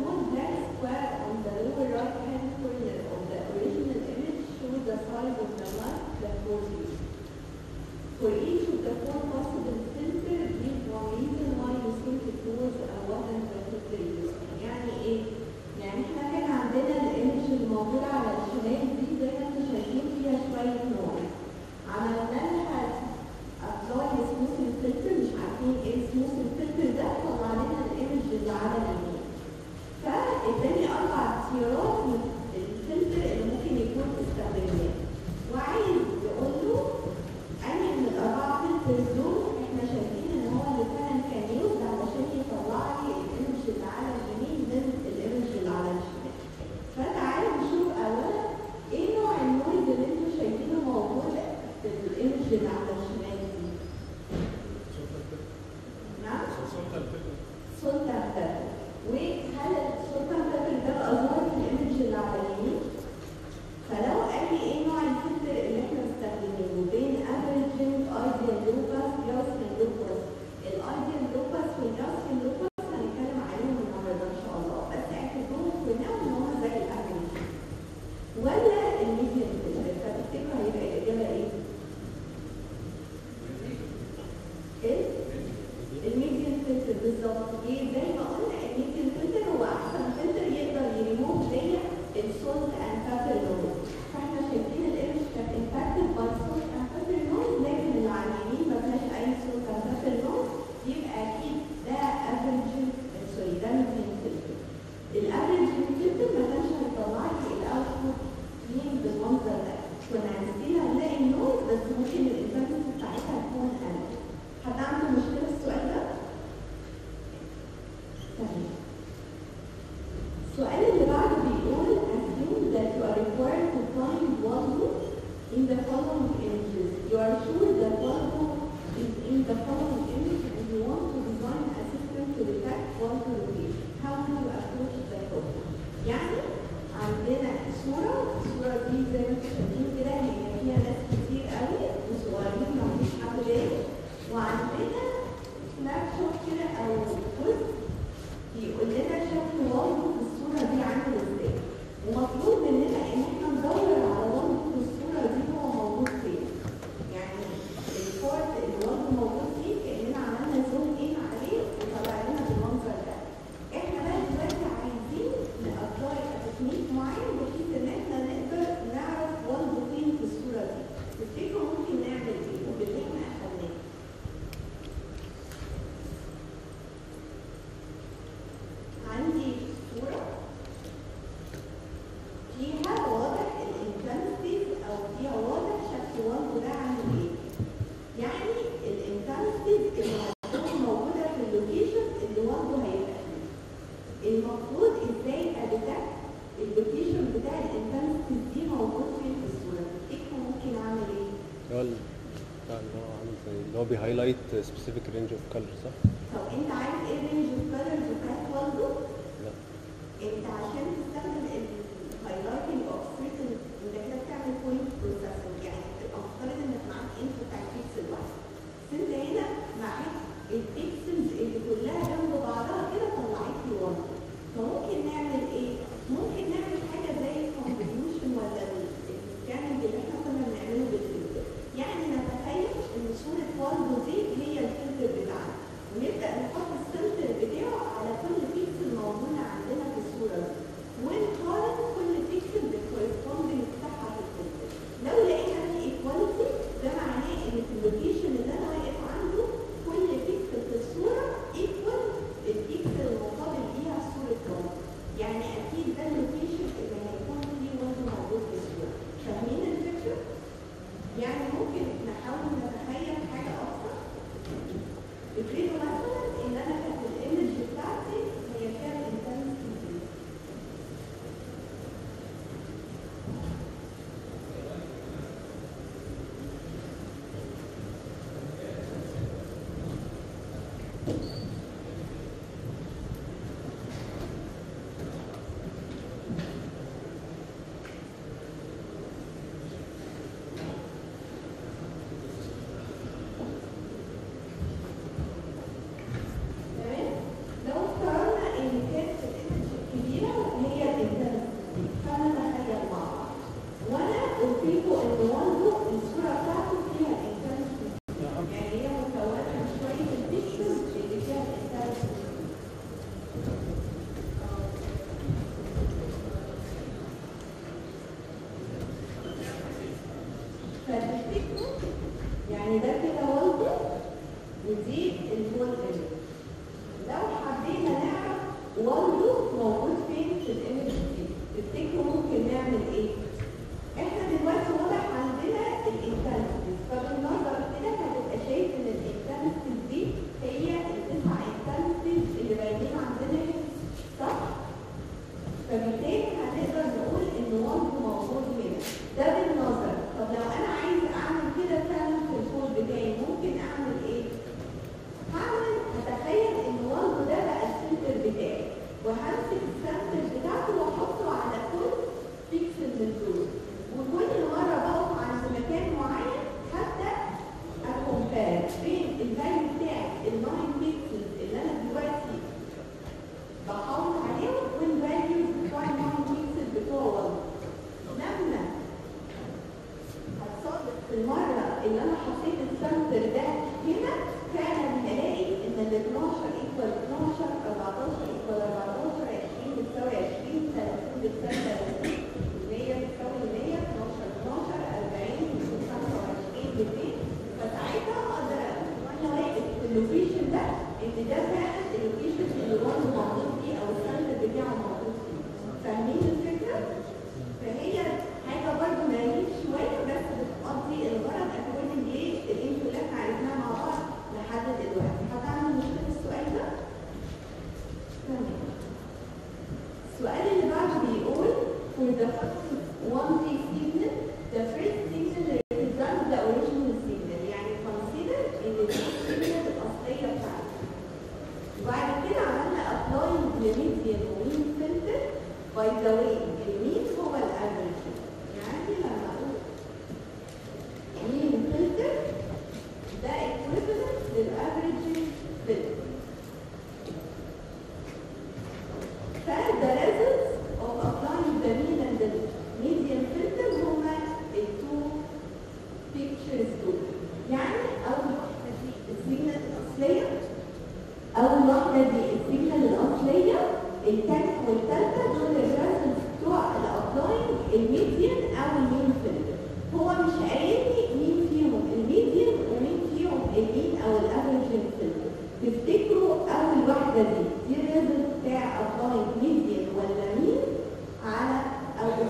small black square on the lower right hand corner of the original image shows the size of the light that was used. For each of the four possible filters, give one reason why you think it was a one filter used. يعني ايه؟ يعني احنا كان عندنا الايمج الموجودة على الشمال دي زي ما انتم شايفين فيها شوية نور. عملنا لها ابلاي سموث فلتر مش عارفين ايه سموث فلتر ده طلع لنا الايمج اللي على اليمين. فاداني اربع اختيارات من الفلتر اللي ممكن يكون استخدمناه. وعايز يقول له أي من الأربعة فلترز دول إحنا شايفين إن هو اللي فعلا كان يوز علشان يطلع لي الإيمج اللي على اليمين من الإيمج اللي على الشمال. فتعالوا نشوف أولا إيه نوع النويز اللي أنتوا شايفينه موجود في الإيمج اللي على الشمال دي. نعم؟ صوت الفلتر. وهل صوت الفلتر ده بقى ظاهر في الإيمج اللي على اليمين؟ فلو قال لي ايه نوع الفلتر اللي احنا مستخدمينه بين افريجنج ايديال لوباس جاسكن لوباس الايديال لوباس والجاسكن لوباس هنتكلم عليهم النهارده ان شاء الله بس اعتبروهم كلهم ان هم زي الافريج ولا الميديان فلتر فتفتكروا هيبقى الاجابه ايه؟ ايه؟ الميديان فلتر بالظبط ايه زي ما قلنا الميديان فلتر هو احسن فلتر يقدر يريموف ليا الصوت and pattern noise فاحنا شايفين الايمج كانت impacted by صوت and pattern noise لكن اللي على اليمين ما فيهاش اي صوت and pattern noise يبقى اكيد ده average سوري ده median filter الافريج filter ما كانش هيطلع لي الاوتبوت مين بالمنظر ده كنا هنستيل هنلاقي النويز بس ممكن الانتنسيتي بتاعتها تكون اقل حد عنده مشكله في السؤال ده؟ تمام السؤال اللي بعده بيقول assume that you are required to find Waldo in the following images. You are sure that Waldo is in the following image and you want to design a system to detect Waldo location. How do you approach the problem? يعني عندنا صورة الصورة دي زي ما انتم شايفين كده هي فيها ناس كتير قوي وصغيرين ما فيش حد باين وعندنا سناب شوت كده او جزء يقول لنا شكل والده في الصورة دي عامل ازاي ومطلوب مننا ان احنا ندور على والده في الصورة دي هو موجود فين يعني البورت اللي والده موجود فيه كأننا عملنا زوم ان عليه وطلع لنا بالمنظر ده احنا بقى دلوقتي عايزين نابلاي تكنيك معين بحيث ان احنا نقدر نعرف والده فين في الصورة دي تفتكروا ممكن نعمل ايه وباللي احنا اخدناه عندي صورة فيها واضح الانتنسيتي او فيها واضح شكل والده ده عامل ايه يعني الانتنسيتي اللي هتكون موجودة في اللوكيشن اللي والده هيبقى فيه المفروض ازاي اديتكت اللوكيشن بتاع الانتنسيتي دي موجود فين في الصورة تفتكروا ممكن اعمل ايه؟ اللي هو ال- بتاع اللي هو عامل زي اللي هو بيهايلايت سبيسيفيك رينج اوف كلر صح؟ طب انت عارف ايه رينج اوف كلرز بتاعت والده؟ لا انت عشان تستخدم الهايلايتنج اوف سيرتن انت كده بتعمل بوينت بروسيسنج يعني بتبقى مفترض انك معاك انفو بتاع بيكسل واحد بس انت هنا معاك البيكسلز اللي كلها جنب بعضها كده طلعت لي واحد فممكن نعمل ايه؟ ممكن نعمل حاجه زي الكونفوليوشن ولا السكاننج اللي احنا كنا بنعمله بالفلتر يعني نتخيل ان صوره والدو دي هي الفلتر بتاعنا ونبدا نحط الفلتر بتاعه على كل بيكسل موجوده عندنا في الصوره دي موجود فين في الايمج دي تفتكروا ممكن نعمل ايه احنا دلوقتي واضح عندنا الانتنسيتي فبالنظر كده هتبقى شايف ان الانتنسيتي دي هي التسع انتنسيتيز اللي باينين عندنا هنا صح فبالتالي هنقدر نقول ان وانت موجود هنا ده بالنظر طب لو انا عايز اعمل كده فعلا في الكود بتاعي ممكن اعمل ايه هعمل هتخيل ان والده ده بقى السنتر بتاعي وهمسك السنتر بتاعته واحطه على كل بيكسل من دول وكل مره بقف عند مكان معين هبدا اكومبير بين الفاليو بتاعت ال 9 بيكسلز اللي انا دلوقتي بحافظ عليهم والفاليو بتوع ال 9 بيكسل بتوع والده لما هتصادف في المرة اللي أنا حطيت السنتر ده هنا فعلا هلاقي إن ال 12 ايكوال 12 14 ايكوال 14 20 بتساوي 20 30 بتساوي 30 100 بتساوي 100 12 12 40 25 200 فساعتها أقدر أقول وأنا واقف في اللوكيشن ده إن ده فعلا اللوكيشن اللي والده موجود فيه أو السنتر بتاعه موجود فيه فاهمين الفكرة؟ فهي حاجة برضه نايم شوية بس بتقضي الغرض according للانتو اللي احنا عرفناها مع بعض لحد دلوقتي. حد عنده مشكلة في السؤال ده؟ تمام. السؤال اللي بعده بيقول for the first one day signal the first signal represents the original signal يعني consider ان دي السيجنال الأصلية بتاعتك. وبعد كده عملنا applying لميديان ومين فلتر by the way المين هو الافريج يعني لما اقول مين فلتر ده equivalent للافريج فلتر فده results of applying the mean and the median filter هما التو pictures دول يعني اول واحده دي السيجنال الاصليه أول واحدة دي السيجنال الأصلية الثانية والثالثة دول الرسم بتوع الأبلاين الميديان أو المين فلتر هو مش قايل لي مين فيهم الميديان ومين فيهم المين أو الأفريج فلتر تفتكروا أول واحدة دي دي الريزلت بتاع أبلاين ميديان ولا مين على أول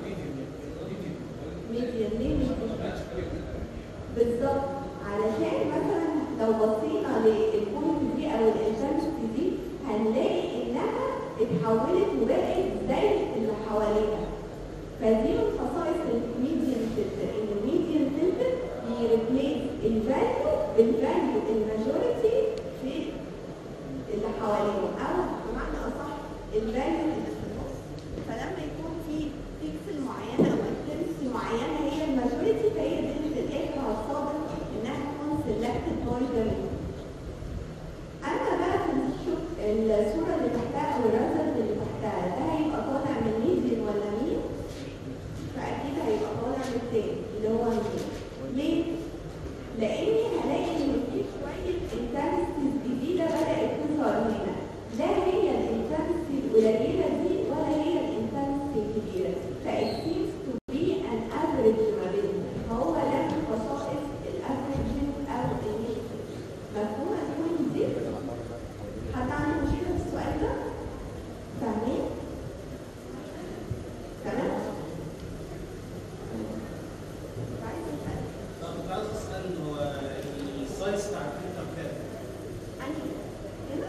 ميديان ليه ميديان؟ بالظبط علشان مثلا لو بصينا للبوينت دي او الانتنسيتي دي هنلاقي انها اتحولت وبقت زي اللي حواليها فدي من خصائص الميديان فلتر ان الميديان فلتر بيريبليس الفاليو بالفاليو الماجوريتي في اللي حواليهم او بمعنى اصح الفاليو اللي في النص فلما يكون في بيكسل معينه او انتنسيتي معينه هي الماجوريتي فهي دي اللي في الاخر هتصادف انها تكون سيلكتد باي ذا اما بقى في الشو- الصوره اللي تحتها او الرسم اللي تحتها ده هيبقى طالع من ميديان ولا مين؟ فاكيد هيبقى طالع من التاني اللي هو مين؟ ليه؟ لاني هلاقي ان في شويه انتنسيتيز جديده بدات تظهر هنا لا هي الانتنسيتي القليله دي ولا هي الانتنسيتي الكبيره فايت سيمز تو بي ان افريج ما بينهم فهو ده من خصائص الافريجنج او الميل مفهومه البوينت دي؟ حد عنده مشكله في السؤال ده؟ فاهمين؟ تمام؟ عايز اسال طب كنت عاوز اسال هو السايز بتاع الفلتر كام؟ انهي هنا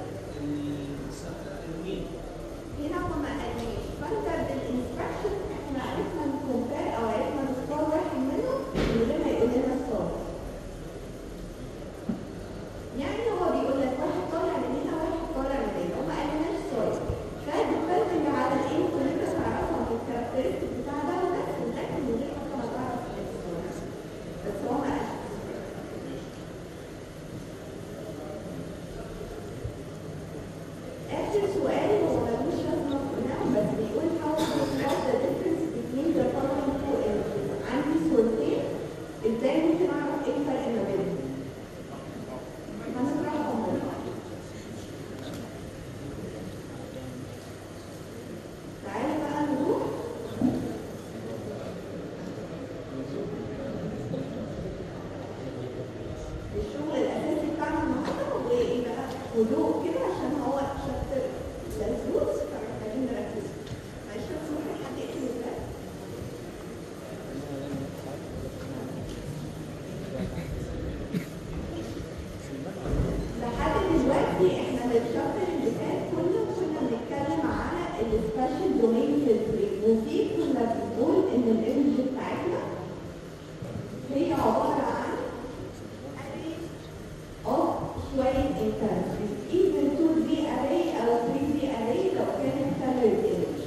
ال- المين هنا هو ما قاليش فانت بالانستراكشن احنا عرفنا ان دومين في الفريم وفي كنا بنقول ان الايمج بتاعتنا هي عباره عن array of شويه instances even 2D array او 3D array لو كانت colored image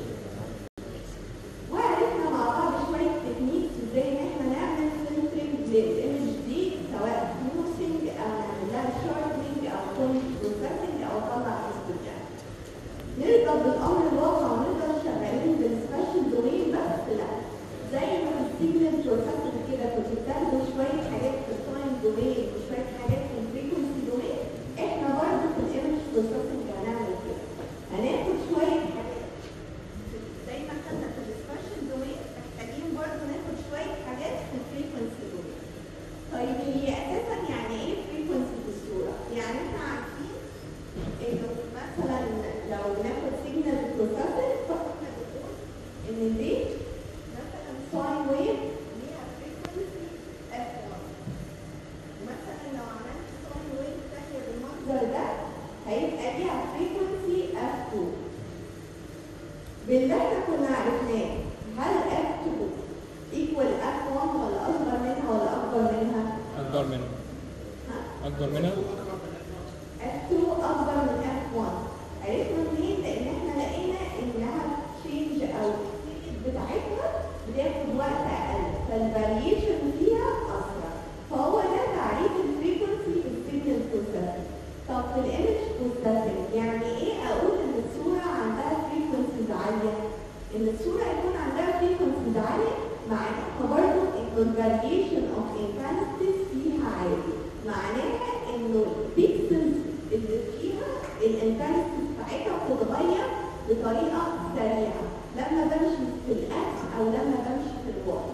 وعرفنا مع بعض شويه تكنيكس ازاي ان احنا نعمل فلترنج للايمج دي سواء سموثنج او نعمل لها شاربنج او كونت بروسيسنج او نطلع هيستوجرام نرضى بالامر الواقع ونفضل شغالين بالسبيشال دومين بس لا زي ما في السيجنال بروسيسنج كده كنت بتاخدوا شويه حاجات في التايم دومين وشويه حاجات في الفريكونسي دومين احنا برضه في الايمج بروسيسنج هنعمل كده هناخد شويه حاجات زي ما خدنا في السبيشال دومين محتاجين برضه ناخد شويه حاجات في الفريكونسي دومين طيب هي اساسا يعني ايه فريكونسي في الصوره؟ يعني احنا عارفين انه مثلا لو ناخد سيجنال بروسيسنج فاحنا بنقول ان دي مثلا ساين ويف ليها فريكونسي اف 1 مثلا لو عملت ساين ويف ثانيه بالمنظر ده هيبقى ليها فريكونسي اف 2 باللي احنا كنا عرفناه هل اف 2 ايكوال اف 1 ولا اصغر منها ولا اكبر منها؟ أكبر منها ها؟ أكبر منها F2 أكبر من F1 عرفنا منين؟ لأن احنا لقينا إنها تشينج أو السيجنال بتاعتها بتاخد وقت أقل فالفاريشن فيها أسرع فهو ده تعريف الفريكونسي في السيجنال بروسيسنج طب في الايمج بروسيسنج يعني إيه أقول إن الصورة عندها فريكونسيز عالية؟ إن الصورة يكون عندها فريكونسيز عالية معناها برضه إنه الفاريشن أوف انتنسيتيز فيها عالي معناها إنه البيكسلز اللي فيها الانتنسيتي بتاعتها بتتغير بطريقه سريعه لما بمشي في الاكس او لما بمشي في الواقع.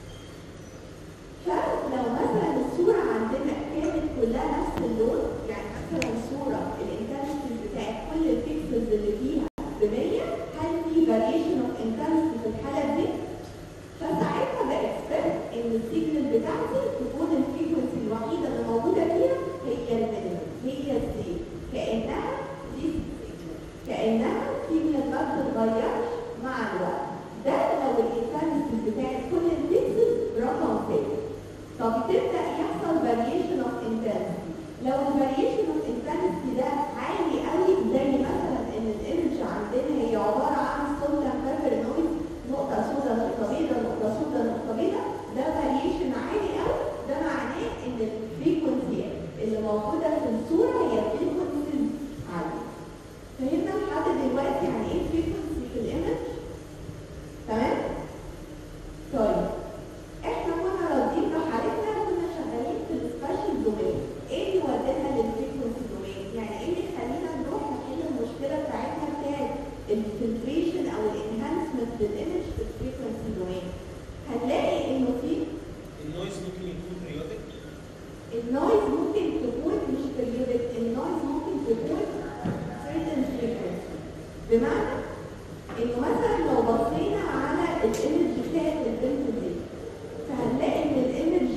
فلو مثلا الصوره عندنا كانت كلها نفس اللون يعني مثلا صوره الانتنسيتي بتاعت كل البيكسلز اللي فيها ب 100 هل في فاريشن اوف انتنسيتي في الحاله دي؟ فساعتها باكسبكت ان السيجنال بتاعتي تكون الفريكونسي الوحيده اللي موجوده فيها هي المينيمم هي الزيرو كانها دي signal. كانها سيجنال ما بتتغيرش مع الوقت ده لو الانتنسيتي بتاعت كل البيكسل رقم ثابت طب تبدا يحصل فاريشن اوف انتنسيتي لو الفاريشن اوف انتنسيتي ده عالي قوي زي مثلا ان الايمج عندنا هي عباره عن سولار فاكر نويز نقطه سوداء نقطه بيضاء نقطه سوداء نقطه بيضاء ده فاريشن عالي قوي ده معناه ان الفريكونسي اللي موجوده في الصوره هي فريكونسي عاليه فهمنا لحد دلوقتي يعني ايه فريكونسي في الايمج تمام طيب احنا كنا راضيين بحالتنا كنا شغالين في السبيشال دومين ايه اللي ودانا للفريكونسي دومين يعني ايه اللي خلينا نروح نحل المشكله بتاعتنا بتاعت الفلتريشن او الانهانسمنت للايمج في الفريكونسي دومين هنلاقي انه في النويز ممكن يكون بريودك النويز ممكن تكون مش periodic النويز ممكن تكون certain frequency بمعنى انه مثلا لو بصينا على الايمج بتاعت البنت دي فهنلاقي ان الايمج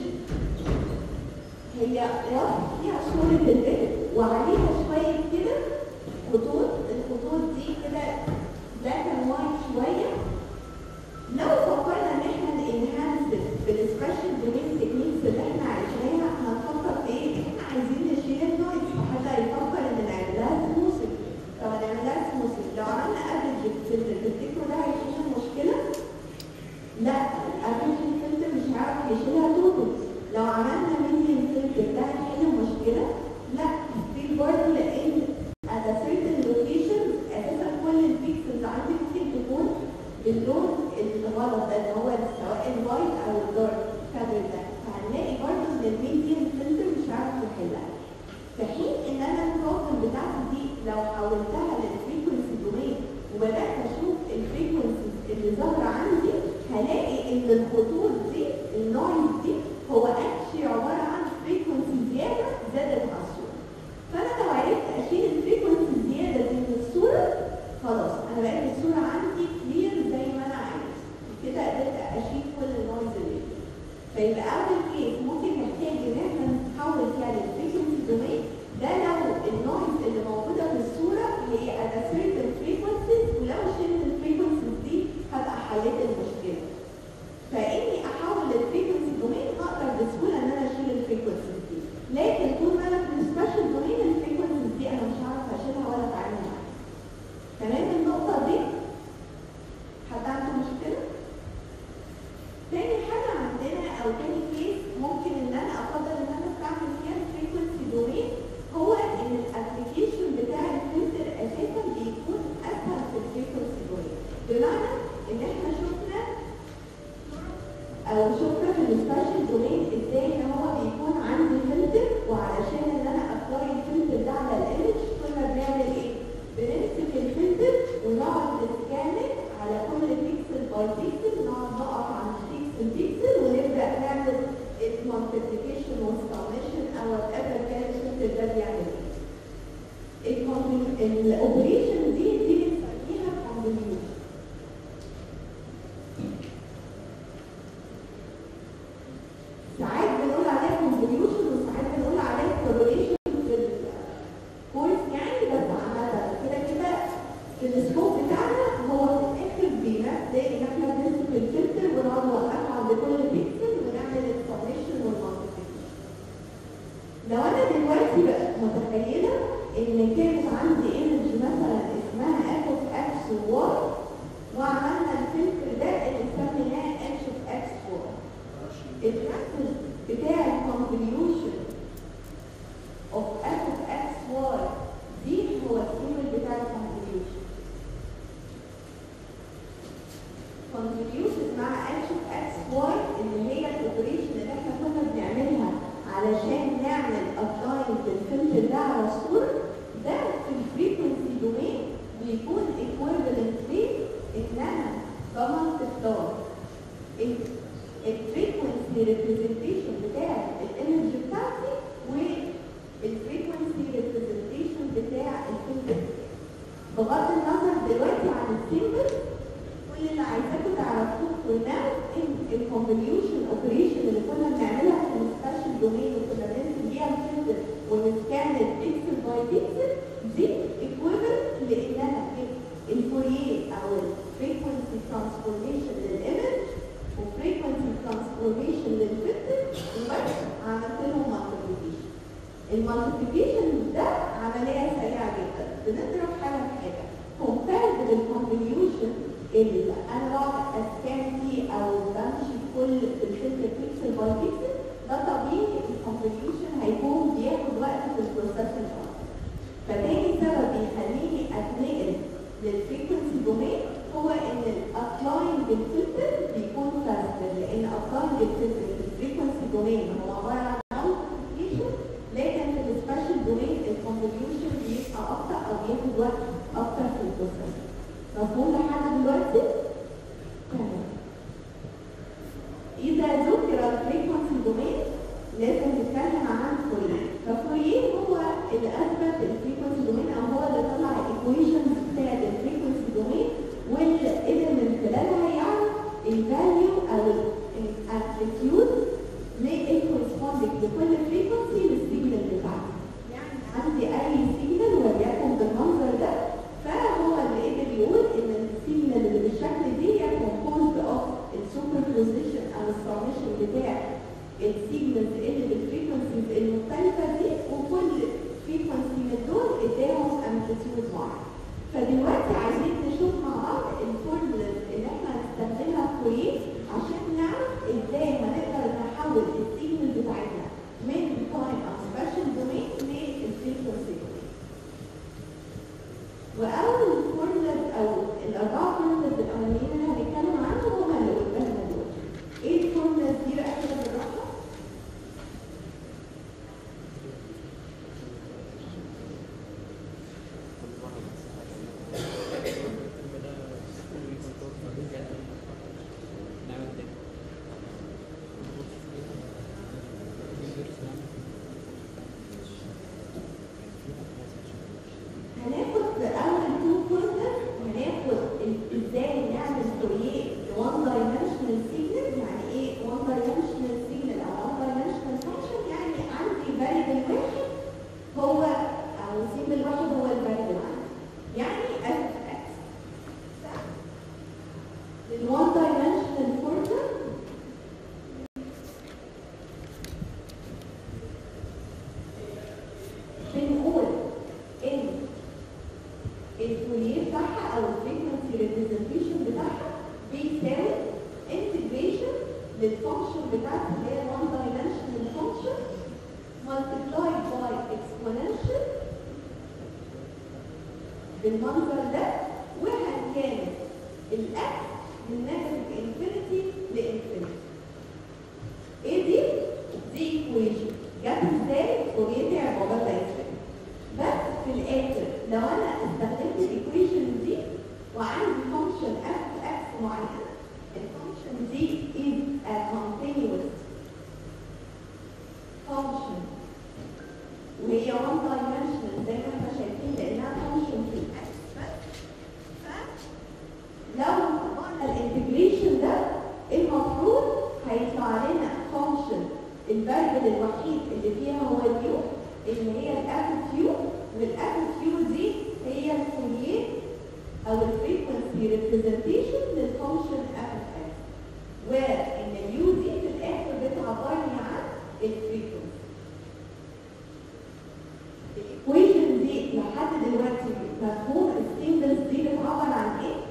هي رسم فيها صورة البنت وعليها شوية كده خطوط الخطوط دي كده بلاك اند وايت شوية لو فكرنا ان احنا ننهانس بالسبيشال دومين تكنيكس اللي احنا عرفناها هنفكر في ايه؟ احنا عايزين نشيل النويز فحد هيفكر ان نعملها سموثنج طب نعملها سموثنج لو عملنا افريج فلتر تفتكروا ده هيحل المشكله؟ لا الافريج فلتر مش هيعرف يشيلها توتال لو عملنا ميديان فلتر ده هيحل المشكله؟ لا ستيل برضه لان at a certain location اساسا كل البيكسلز عندي ممكن تكون باللون الغلط ده اللي هو سواء الوايت او الدارك كابل ده فهنلاقي برضه ان الميديان فلتر مش عارف يحلها في حين ان انا البروبلم بتاعتي دي لو حولتها للفريكونسي دومين وبدات اشوف الفريكونسيز اللي ظاهره عندي هلاقي ان الخطوط دي النويز دي هو اكشلي عباره عن فريكونسي زياده زادت مع الصوره فانا لو عرفت اشيل الفريكونسي الزياده دي من الصوره خلاص انا بقيت الصوره عندي كلير زي ما انا عايز كده قدرت اشيل كل النويز اللي فيها فيبقى اول كيس ممكن نحتاج ان احنا نحول فيها للفريكونسي دومين ده لو النويز اللي موجوده في الصوره هي at a certain frequencies ولو شلت الفريكونسي بمعنى ان احنا شفنا او شفنا في السبيشال دومين ازاي ان هو بيكون عندي فلتر وعلشان ان انا ابلاي الفلتر ده على الايمج كنا بنعمل ايه؟ بنمسك الفلتر ونقعد نسكانت على كل بيكسل باي بيكسل نقعد نقف عند بيكسل بيكسل ونبدا نعمل المالتيبيكيشن والسميشن او وات ايفر كان الفلتر ده بيعمل ايه. الاوبريشن دي دي بنسميها كونفوليوشن ساعات بنقول عليها كونفوليوشن وساعات بنقول عليها كورليشن في الكورس يعني بس عامة كده كده في السكوب بتاعنا هو في الاخر بينفذ ان احنا بنمسك الفلتر ونقعد نوقفه عند كل بيكسل ونعمل السميشن والمالتيبيكيشن لو انا دلوقتي بقى متخيله ان كانت عندي ايمج مثلا اسمها اف اوف اكس وواي وعملنا الفلتر ده اللي سميناه اتش اوف اكس واي البراكتس بتاع الكونفوليوشن اوف اف اوف اكس واي دي هو السيمبل بتاع الكونفوليوشن convolution مع اتش اوف اكس واي اللي هي الاوبريشن اللي احنا كنا بنعملها علشان نعمل ابلاينج للفلتر ده على الصوره ده في الفريكونسي دومين بيكون equivalent ليه انها بمالتبلاي الفريكونسي ريبريزنتيشن بتاع الايمج بتاعتي والفريكونسي ريبريزنتيشن بتاع الفلتر بغض النظر دلوقتي عن السيمبل كل اللي عايزاكم تعرفوه كلها ان الكونفوليوشن اوبريشن اللي كنا بنعملها في السبيشال دومين وكنا بننزل بيها الفلتر ونسكان البيكسل باي بيكسل دي ايكويفالنت لانها الفوريه او الفريكونسي ترانسفورميشن للايمج وفريكونسي ترانسفورميشن للفلتر وبس عملت لهم مالتيبيكيشن المالتيبيكيشن ده عمليه سريعه جدا بنضرب حاجه بحاجه كومبيرد بالكونفوليوشن اللي انا بقعد اسكان فيه او بمشي في كل الفلتر بيكسل باي بيكسل ده طبيعي الكونفوليوشن هيكون بياخد وقت في البروسيسنج فتاني سبب بيخليني اتنقل للفريكونسي دومين هو ان الابلاينج الفلتر بيكون فاستر لان ابلاينج الفلتر في الفريكونسي دومين هو عباره عن مالتيبيكيشن لكن في السبيشال دومين الكونفوليوشن بيبقى ابطا او بياخد وقت اكتر في البروسيسنج مفهوم لحد دلوقتي؟ تمام إذا ذكر الفريكونسي دومين لازم نتكلم عن فوريه ففوريه هو اللي اثبت الفريكونسي دومين او هو اللي طلع الايكويشنز بتاعت الفريكونسي دومين واللي قدر من خلالها يعرف الفاليو او الامبليتيود كورسبوندنج لكل فريكونسي للسيجنال بتاعتي يعني عندي اي سيجنال وليكن بالمنظر ده فهو اللي قدر يقول ان السيجنال اللي بالشكل دي هي كومبوزد اوف السوبر بوزيشن او السميشن بتاع السيجنالز اللي بالفريكونسيز المختلفه دي وكل فريكونسي من دول اداهم امبليتيود معين فدلوقتي عايزين نشوف مع بعض الفورمولا اللي احنا هنستخدمها كويس عشان نعرف ازاي هنقدر نحول السيجنال بتاعتنا من تايم او سبيشال دومين للفريكونسي دومين واول فورمولا او الاربعه فورمولاز الاولانيين اللي هنتكلم عنهم هما اللي قدامنا دول ايه الفورمولاز دي بقى كده بالراحه هناخد اول تو فورمولا هناخد ال- ازاي نعمل فوريه لوان دايمنشنال سيجنال يعني ايه وان دايمنشنال سيجنال او وان دايمنشنال فانكشن يعني عندي فاريبل واحد هو او سيمبل واحد هو الفاريبل عندي يعني اف اكس الوان دايمنشنال فورمولا بنقول ان الفوليه بتاعها او الفريكونسي ريبريزنتيشن بتاعها بيساوي انتجريشن للفانكشن بتاعتي اللي هي 1 دايمنشنال فانكشن multiplied by exponential بالمنظر ده وهن كانت الاكس من نيجاتيف انفينيتي لانفينيتي ايه دي؟ دي ايكويشن جت ازاي؟ فوريتي عقبال ما يفهم بس في الاخر لو انا استخدمت الايكويشن دي وعندي فانكشن اف اكس معينه الفانكشن دي is a continuous function وهي one dimensional زي ما احنا شايفين لانها function في الاكس بس لو طبقنا الانتجريشن ده المفروض هيطلع لنا فانكشن الفاريبل الوحيد اللي فيها هو اليو اللي هي الاف كيو والاف كيو دي هي الفوليه او الفريكونسي ريبريزنتيشن للفانكشن اف اكس وان اليو دي في الاخر بتعبرني عن الفريكونسي الايكويشن دي لحد دلوقتي مفهوم السيمبلز دي بتعبر عن ايه؟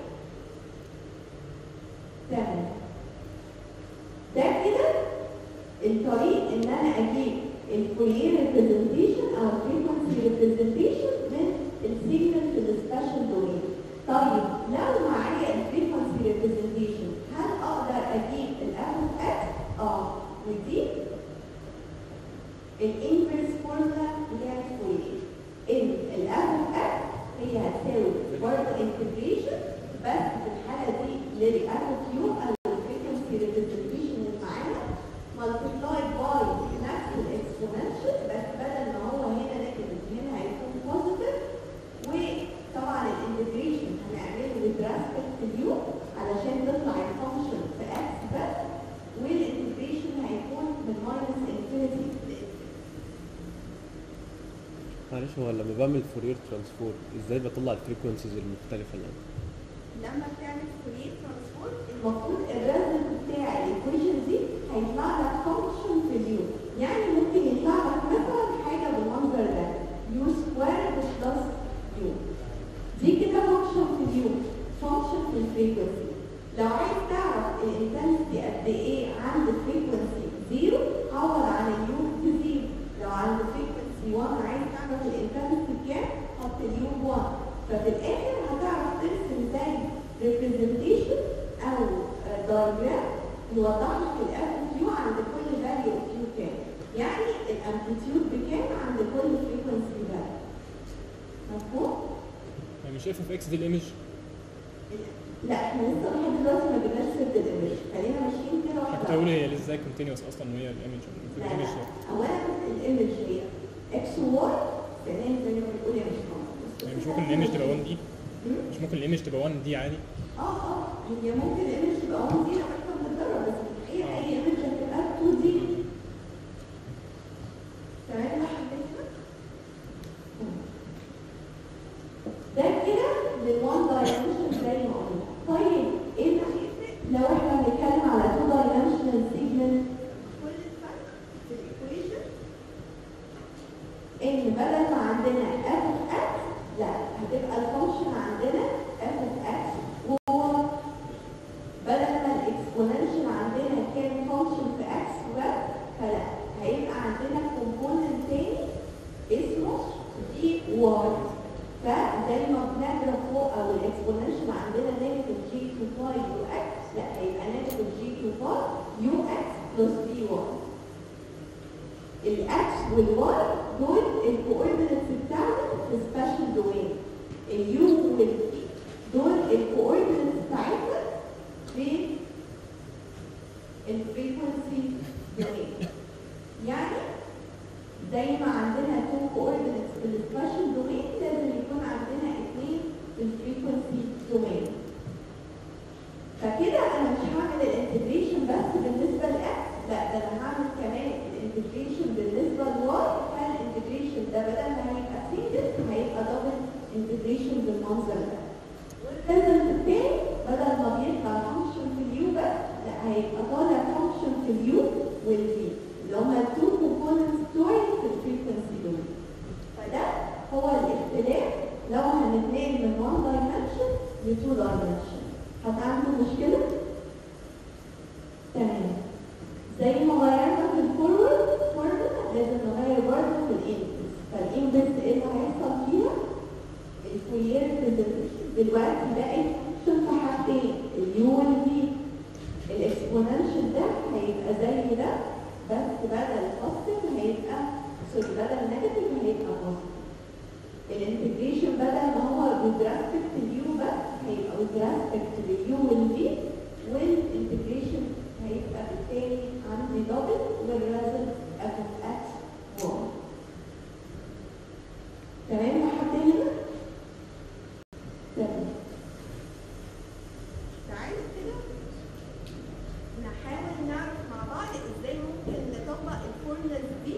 تمام ده كده الطريق ان انا اجيب الفولير ريبريزنتيشن او الفريكونسي ريبريزنتيشن من السيجنال في السبيشال دومين طيب لو معايا الفريكونسي ريبريزنتيشن هل اقدر اجيب الاف اكس؟ اه ودي الانفرس فورمولا بتاعت فولير ان الاف اكس هي هتساوي برضه انتجريشن بس في الحاله دي للاف كيو او الفريكونسي ريبريزنتيشن اللي معانا ملتبلاي باي نفس الاكسبوننشال بس بدل ما هو هنا نيجاتيف هنا هيكون بوزيتيف وطبعا الانتجريشن هنعمله بدراستيك فيو علشان تطلع الفانكشن في اكس بس والانتجريشن هيكون من ماينس انفينيتي معلش هو لما بعمل فورير ترانسفورم ازاي بطلع الفريكونسيز المختلفه اللي عندي؟ لما بتعمل فوريه ترانسفورم المفروض الريزلت بتاع الايكويشن دي هيطلع لك فانكشن في اليو يعني ممكن يطلع لك مثلا حاجه بالمنظر ده يو سكوير بلس يو دي كده فانكشن في اليو فانكشن في الفريكونسي لو عايز تعرف الانتنسيتي قد ايه عند الفريكونسي زيرو عوض عن اليو بزيرو لو عند فريكونسي 1 عايز تعرف الانتنسيتي بكام حط اليو 1 ففي الاخر هتعرف ترسم زي ريبريزنتيشن او دايجرام يوضح لك الاف كيو عند كل فاليو كيو كام يعني الامبليتيود بكام عند كل فريكونسي فاليو مفهوم؟ يعني مش اف اف اكس دي الايمج لا احنا لسه لحد دلوقتي ما جبناش سيره الايمج خلينا ماشيين كده واحده كنت اقول هي ازاي كونتينوس اصلا وهي الايمج في لا الايمج لا اولا الايمج هي اكس وواي ثانيا زي ما بنقول يا مش يعني مش ممكن الايمج تبقى 1 دي مش ممكن الايمج تبقى 1 دي عادي اه اه هي ممكن الايمج تبقى 1 دي لو احنا بنتدرب بس في الحقيقه اي ايمج هتبقى 2 دي تمام لحد كده؟ ده كده للوان دايمنشن زي ما قلنا طيب ايه اللي هيفرق لو احنا بنتكلم على 2 دايمنشنال سيجمنت كل الفرق في الايكويشن ان بدل ما عندنا f of x لا هتبقى الفانكشن عندنا f of x وهو بدل ما الاكسبوننشال عندنا كان فانكشن في x بس فلا هيبقى عندنا كومبوننت تاني اسمه دي واي فزي ما بنضرب فوق او الاكسبوننشال عندنا نيجاتيف جي 2 باي يو اكس لا هيبقى نيجاتيف جي 2 باي يو اكس بلس بي واي الاكس والواي دول الكوردينتس بتاعنا في سبيشال دومين اليو والبي دول الكوردينتس بتاعتنا في الفريكونسي دومين يعني زي ما عندنا تو كوردينتس في السبيشال دومين لازم يكون عندنا اثنين في الفريكونسي دومين فكده انا مش هعمل الانتجريشن بس بالنسبه لاكس لا ده انا هعمل كمان الانتجريشن بالنسبه لواي فالانتجريشن ده بدل ما هيبقى سنجل هيبقى دبل انتجريشن بالمنظر ده والريزلت التاني بدل ما بيطلع فانكشن في اليو بس لا هيبقى طالع فانكشن في اليو والفي اللي هما التو كومبوننتس بتوعي في الفريكونسي دول فده هو الاختلاف لو هنتنقل من 1 دايمنشن ل 2 دايمنشن هتعملوا مشكله؟ تمام زي ما غيرنا في الفورورد فورورد لازم نغير برضه في الانبس فالانبس ايه اللي هيحصل فيها؟ الفولير بريزنتيشن دلوقتي بقت فانكشن في حاجتين بدل بوزيتيف هيبقى سوري بدل نيجاتيف هيبقى بوزيتيف الانتجريشن بدل ما هو with respect to u بس هيبقى with respect to u والv والانتجريشن هيبقى بالتالي عندي دبل والريزلت f of x 1 تمام لحد هنا؟ تمام تعالوا كده نحاول نعرف مع بعض ازاي ممكن نطبق الفورمولاز دي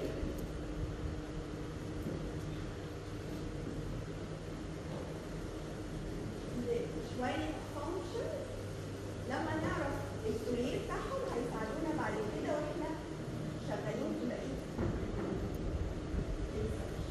شوية فانكشن لما نعرف الفوريه بتاعهم هيساعدونا بعد كده واحنا شغالين في بقية الفانكشن.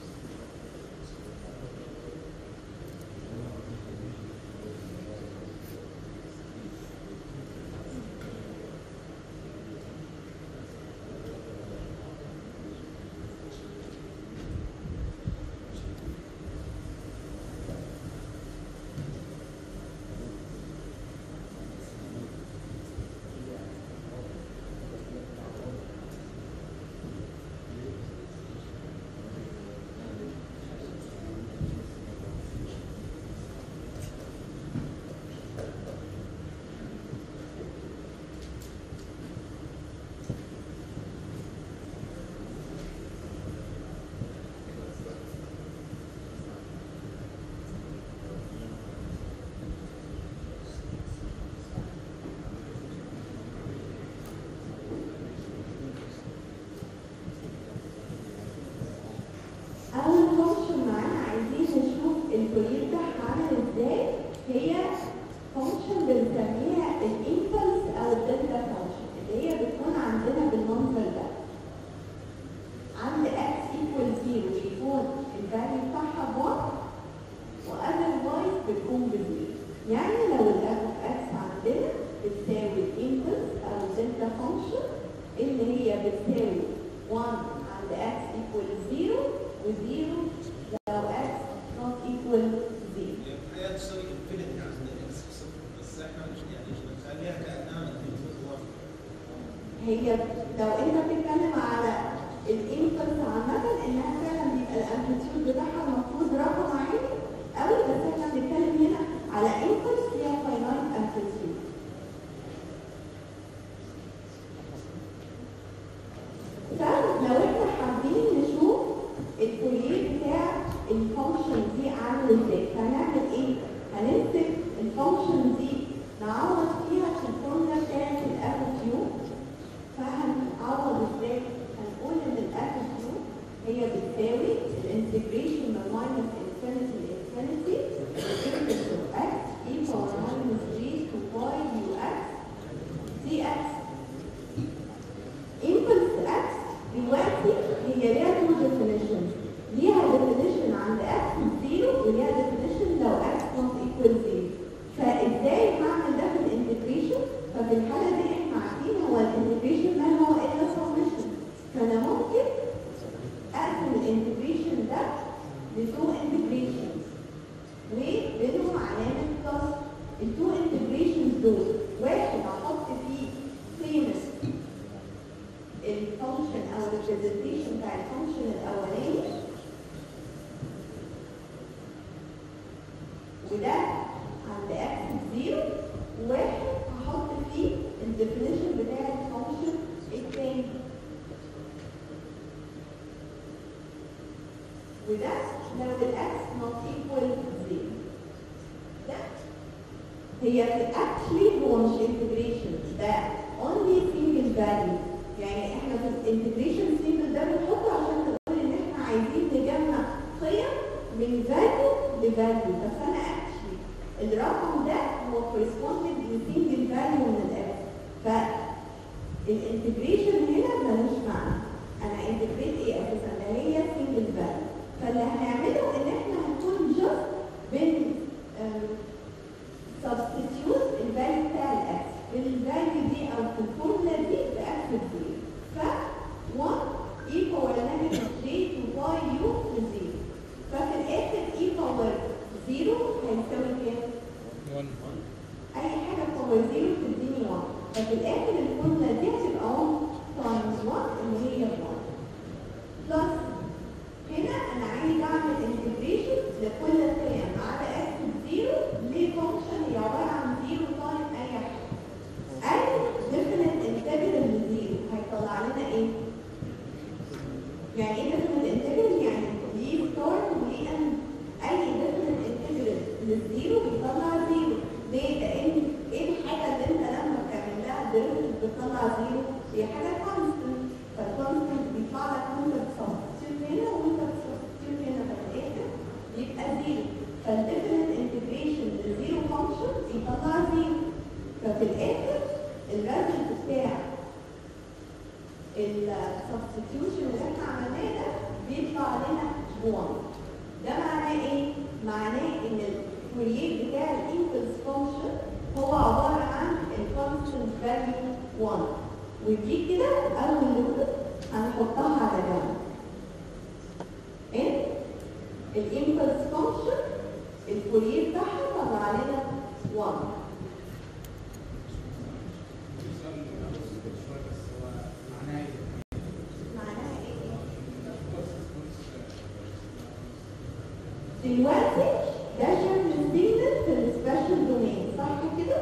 أول فانكشن معانا عايزين نشوف الفولير بتاعها عامل ازاي هي فانكشن بنسميها الانفلس أو الدلتا فانكشن اللي هي بتكون عندنا بالمنظر ده عند x equal 0 بيكون الفاليو بتاعها ب 1 واذروايز بتكون بزيرو يعني لو الاف اوف x عندنا بتساوي الانفلس أو الدلتا فانكشن اللي هي بتساوي 1 عند x equal 0 و0 لو x not equal 0 هي تسوي انفينيتي عندنا اكس صفر بس احنا مش يعني نخليها كانها انفينيتي واحد هي لو انت بتتكلم على الانفلس عامة انها فعلا بيبقى الامبليتيود بتاعها المفروض رقم عالي قوي بس احنا بنتكلم هنا على انفلس فيها فاينايت امبليتيود فلو احنا حابين نشوف الفولير بتاع الفانكشن دي عامل ازاي فهنعمل ايه؟ هنمسك الفانكشن دي نعوض فيها في الفورمولا بتاعت الاف كيو فهنعوض ازاي؟ هنقول ان الاف كيو هي بتساوي الانتجريشن من ماينس انفينيتي لانفينيتي اكس اي باور ماينس جي تو باي يو اكس دي اكس impulse x دلوقتي هي ليها two definition ليها definition عند x زيرو وليها definition لو x not equal zero فازاي هعمل ده في الانتجريشن ففي الحالة دي احنا عارفين هو الانتجريشن ما هو الا summation فانا ممكن اقسم الانتجريشن ده لتو integrations وبينهم علامة بلس التو integrations دول واحد هحط فيه قيمة الفانكشن او الريبريزنتيشن بتاع الفانكشن الاولاني وده عند اكس زيرو وواحد هحط فيه الديفينيشن بتاع الفانكشن الثاني وده لو الاكس نوت ايكوال زيرو ده هي actually هو مش integration ده only single value يعني احنا في الانتجريشن single ده بنحطه عشان نقول ان احنا عايزين نجمع قيم من value لvalue بس انا actually الرقم ده هو corresponding to single value من الاكس فالانتجريشن هنا ملوش معنى انا انتجريت ايه اساسا ده هي single value فاللي هنعمله ان احنا هنكون just بن substitute الفاليو بتاع الاكس بالفاليو دي او في الفورمولا دي باكس زيرو ف 1 اي باور نيجاتيف جي تو باي يو لزيرو ففي الاخر اي باور زيرو هيساوي كام؟ 1 اي حاجه باور زيرو بتديني 1 ففي الاخر الفورمولا دي هتبقى 1 تايمز ماينس 1 اللي هي 1 بلس هنا انا عايز اعمل انتجريشن لكل القيم ما عدا اكس بزيرو لفانكشن هي عباره عن زيرو تايم اي حاجه اي ديفينيت انتجرال لزيرو هيطلع لنا ايه؟ يعني ايه ديفينيت انتجرال؟ يعني ليه ستارت وليه اند اي ديفينيت انتجرال للزيرو بيطلع زيرو ليه؟ لان ايه الحاجه اللي انت لما بتعمل لها ديريفيتيف بتطلع زيرو؟ هي حاجه كونستنت فالكونستنت بيطلع لك وانت بتسبستيوت هنا وانت بتسبستيوت هنا في الاخر يبقى زيرو فالديفينيت انتجريشن للزيرو فانكشن بيطلع زيرو ففي الاخر الريزلت بتاع السبستيوشن اللي احنا عملناه ده بيطلع لنا 1 ده معناه ايه؟ معناه ان الكرييت بتاع الانفلس فانكشن هو عباره عن الكونستنت فاليو 1 ودي كده اول نقطه هنحطها على جنب ان الانفلس فانكشن الكرييت بتاعها طلع لنا 1 معناها ايه؟ دلوقتي ده شكل السيجنال في السبيشال دومين صح كده؟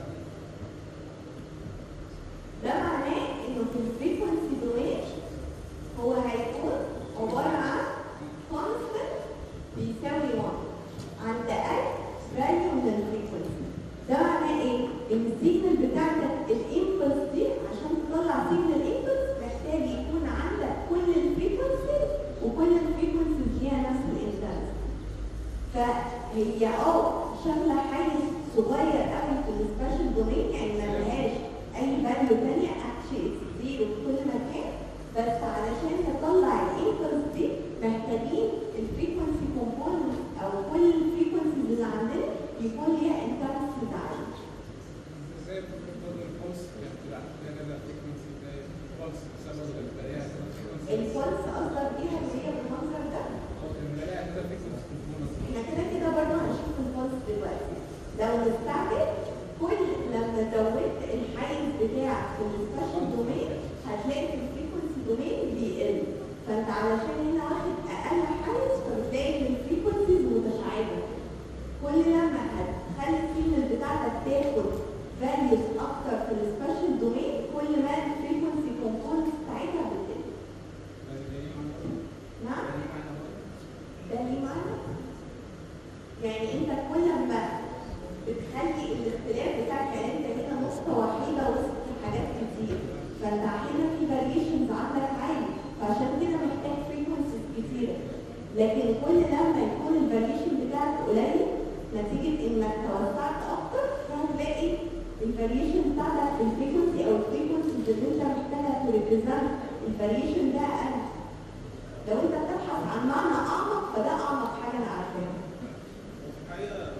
ده معناه انه في الفريكونسي دومين هو هيكون عباره عن كونستنت بيساوي 1 عند اي فاليو من الفريكونسي ده معناه ايه؟ ان السيجنال بتاعتك الانبلس دي عشان تطلع سيجنال انبلس محتاج يكون عندك كل الفريكونسيز وكل الفريكونسيز ليها نفس الانتنس فهي اه شامله حيز صغير قوي في السبيشال دومين يعني ما لهاش اي فاليو ثانيه اكشلي زيرو في كل مكان بس علشان نطلع الانبلس دي محتاجين الفريكونسي كومبوننت او كل الفريكونسيز اللي عندنا يكون ليها انتنسيتي عاليه ازاي بتفضل البولس بتبقى كده فريكونسي زي البولس بسبب البريات الفولس قصدك بيها اللي هي بالمنظر ده البريات كده فريكونسي احنا كده كده برضه هنشوف الفولس دلوقتي لو نستعجل كل لما زودت الحيز بتاعك في السبيشال دومين هتلاقي في الفريكونسي دومين بيقل فانت علشان هنا واخد اقل حيز فبتلاقي ان الفريكونسيز متشعبه كل لما هتخلي السيجنال بتاعتك تاخد فاليوز اكتر في السبيشال دومين كل ما الفريكونسي كومبوننت بتاعتها بتقل نعم ده ليه معنى؟ يعني انت كل ما بتخلي الاختلاف بتاعك يعني انت هنا نقطة وحيدة وسط حاجات كتير فانت هنا في فاريشنز عندك عالي فعشان كده محتاج فريكونسيز كتيرة لكن كل لما يكون الفاريشن بتاعك قليل نتيجة انك توسعت اكتر فهتلاقي الفاريشن بتاعتك في الفريكونسي او الفريكونسيز اللي انت محتاجها تريبريزنت الفاريشن ده اقل لو انت بتبحث عن معنى اعمق فده اعمق حاجه انا عارفاها الحقيقه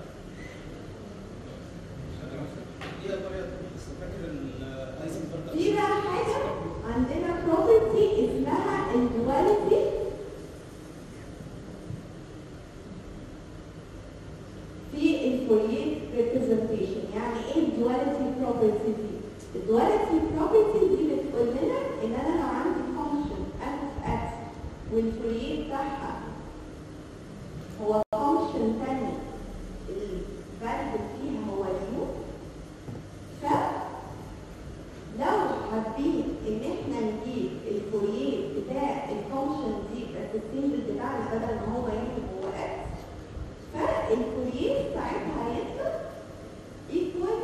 هي طريقه بس فاكر الايزنبرج في بقى حاجه عندنا property اسمها الدواليتي في الفوريير ريبريزنتيشن يعني ايه الدواليتي property دي الدواليتي property دي بتقول لنا ان انا لو عندي function f of x والفوريير بتاعها هو function تاني الفاليو فيها هو u ف لو حابين ان احنا نجيب الفوريير بتاع الفانكشن دي بس السيمبل بتاعنا بدل ما هو يكتب هو اكس فالفوريير ساعتها هيكتب ايكوال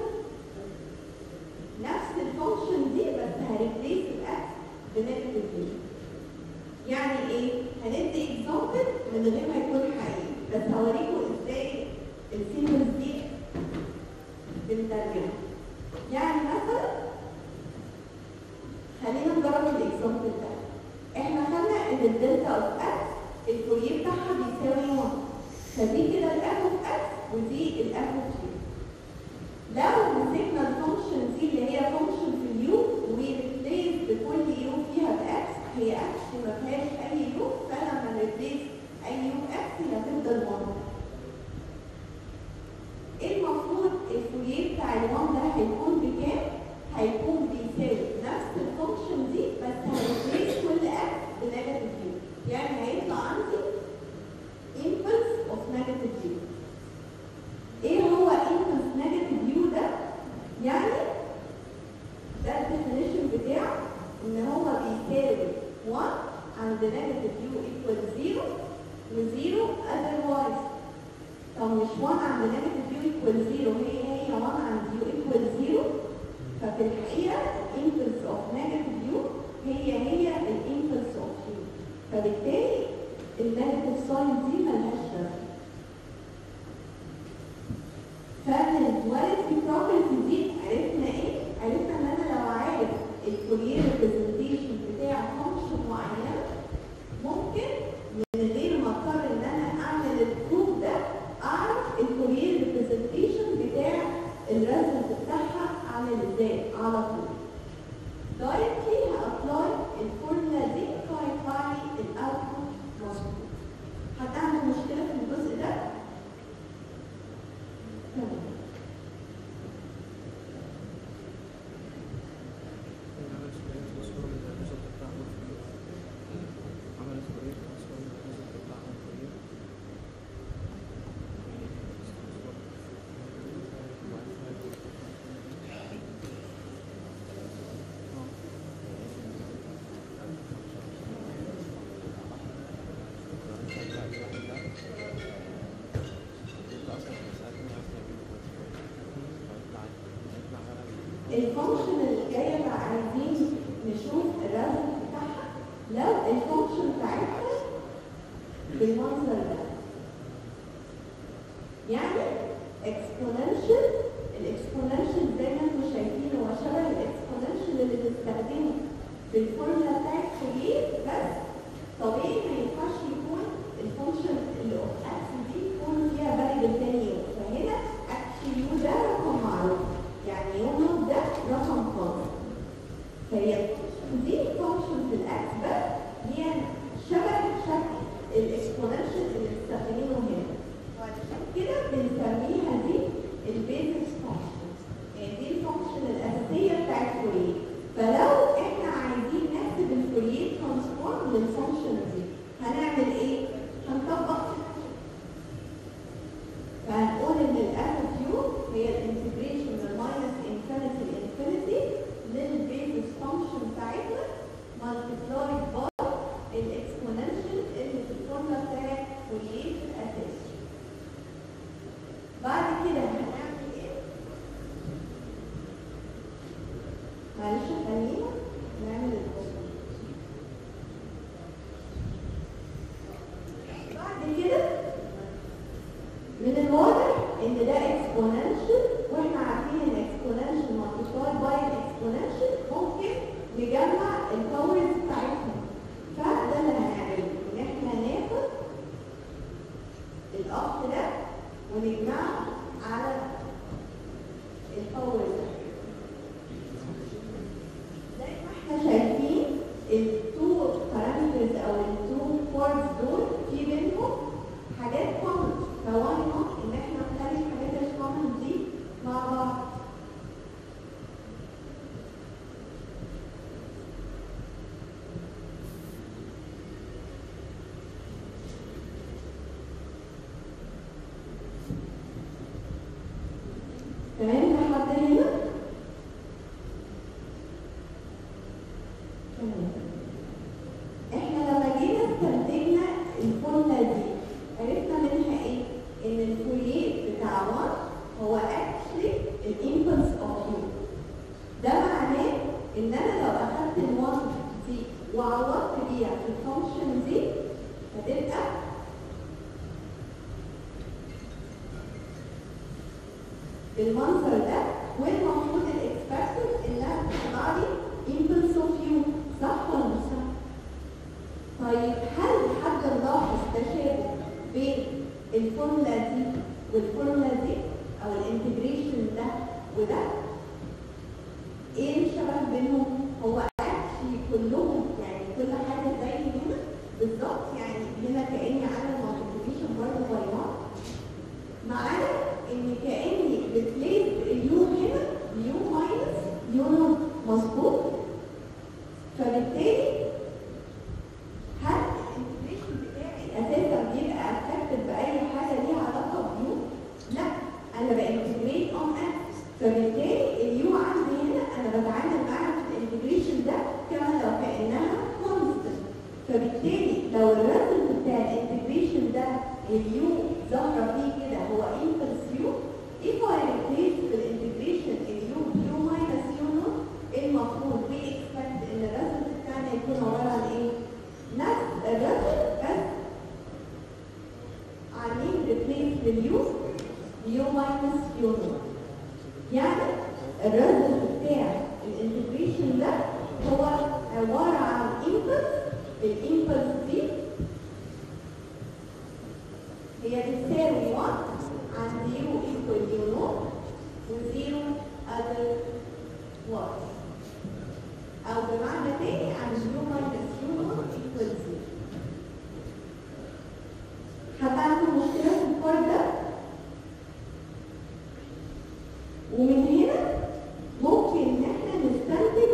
نفس الفانكشن دي بس هريبليس الاكس بنيجاتيف دي يعني ايه؟ هندي اكزامبل من غير ما يكون حقيقي بس هوريكم ازاي السيمبلز دي بنترجمها يعني مثلا خلينا نجرب الاكزامبل ده احنا خدنا ان الدلتا اوف اكس الفوريه بتاعها بيساوي 1 فدي كده الاف اوف اكس ودي الاف اوف يو لو مسكنا الفانكشن دي اللي هي فانكشن في اليو وريبليس بكل يو فيها باكس هي اكس ما فيهاش اي يو فلما نريبليس اي يو باكس هي هتفضل 1 المفروض الفوريه بتاع ال1 ده هيكون بكام؟ هيكون بيساوي نفس الفانكشن دي بس هيكون ففي الحقيقه الانفلس اوف نيجاتيف يو هي هي الانفلس اوف يو فبالتالي النيجاتيف ساين دي ملهاش لازمه فالدواليتي بروبرتي دي عرفنا ايه؟ عرفنا ان انا لو عارف الفورير ريبريزنتيشن بتاع فانكشن معينه ممكن من غير ما اضطر ان انا اعمل البروف ده اعرف الفورير ريبريزنتيشن بتاع الريزلت بتاعها عامل ازاي على طول. دايركتلي هابلاي الفورمولا دي فهيطلع لي الاوتبوت مظبوط. حد عنده مشكله في الجزء ده؟ تمام. الفانكشن اللي جايه بقى عايزين نشوف الرسم بتاعها لو الفانكشن بتاعتها بالمنظر ده يعني اكسبوننشال الاكسبوننشال زي ما انتم شايفين هو شبه الاكسبوننشال اللي بنستخدمه في الفورمولا بتاعت فوريه بس طبيعي ما ينفعش يكون الفانكشن اللي اوف اكس دي يكون فيها فاريبل تاني يوم فهنا اكشن يو ده رقم معروف يعني يوم ده رقم خاص فهي دي فانكشن في الاكس بس هي شبه شكل الاكسبوننشال اللي بنستخدمه هنا وعشان كده بنسميها دي البيزكس فانكشن يعني دي الفانكشن الاساسيه بتاعت فوريه فلو احنا عايزين نحسب الفوريه ترانسفورم للفانكشن دي هنعمل ايه؟ هنطبق فهنقول ان الاف يو هي الانتجريشن من ماينس انفينيتي لانفينيتي للبيزس فانكشن بتاعتنا مالتيبلايد باي الاكسبوننشال اللي في الفورمولا بتاعت فوريه في الاساس بعد كده هنعمل ايه؟ معلش خلينا نعمل البوست بعد كده من الواضح ان ده اكسبوننشال واحنا عارفين ان اكسبوننشال مالتيبلاي باي اكسبوننشال ممكن نجمع الباورز بتاعتهم فده اللي هنعمله ان احنا هناخد الاخت ده ونجمعه على الباور ده زي ما احنا شايفين التو بارامترز او التو بارتس دول في بينهم حاجات كومن فواي نوت ان احنا نخلي الحاجات الكومن دي مع بعض تمام لحد هنا تمام احنا لما جينا استنتجنا الفورمولا دي عرفنا منها ايه؟ ان الفوريه بتاع 1 هو اكشلي الامبلس اوف يو ده معناه ان انا لو اخدت ال 1 دي وعوضت بيها في الفانكشن دي هتبقى بالمنظر ده والمفروض الاكسبكتد انها تطلع لي امبلس اوف يو صح ولا مش صح؟ طيب هل حد نلاحظ تشابه بين الفورمولا دي والفورمولا دي او الانتجريشن ده وده؟ ايه الشبه بينهم؟ هو اكشلي كلهم يعني كل حاجه زي هنا بالظبط يعني هنا كاني عامل مالتيبيكيشن برضه باي 1 معانا ان كاني بتليس اليو هنا يو ماينس يو نوت مظبوط فبالتالي هل الانتجريشن بتاعي اساسا بيبقى افكتد باي حاجه ليها علاقه بيو؟ لا انا بانتجريت اون اكس فبالتالي اليو عندي هنا انا بتعامل معاها في الانتجريشن ده كما لو كانها كونستنت فبالتالي لو الرسم بتاع الانتجريشن ده اليو ظاهره فيه كده هو امبلس يو if I replace the integration اليو يو minus يو نوت الريزلت بتاع الانتجريشن ده هو عباره عن امبلس الامبلس دي هي بتساوي 1 عن 0 equal يو نو و0 other 1 او بمعنى تاني عن يو minus يو نو equal 0 حد عنده مشكلة في الفرق ده؟ ومن هنا ممكن ان احنا نستنتج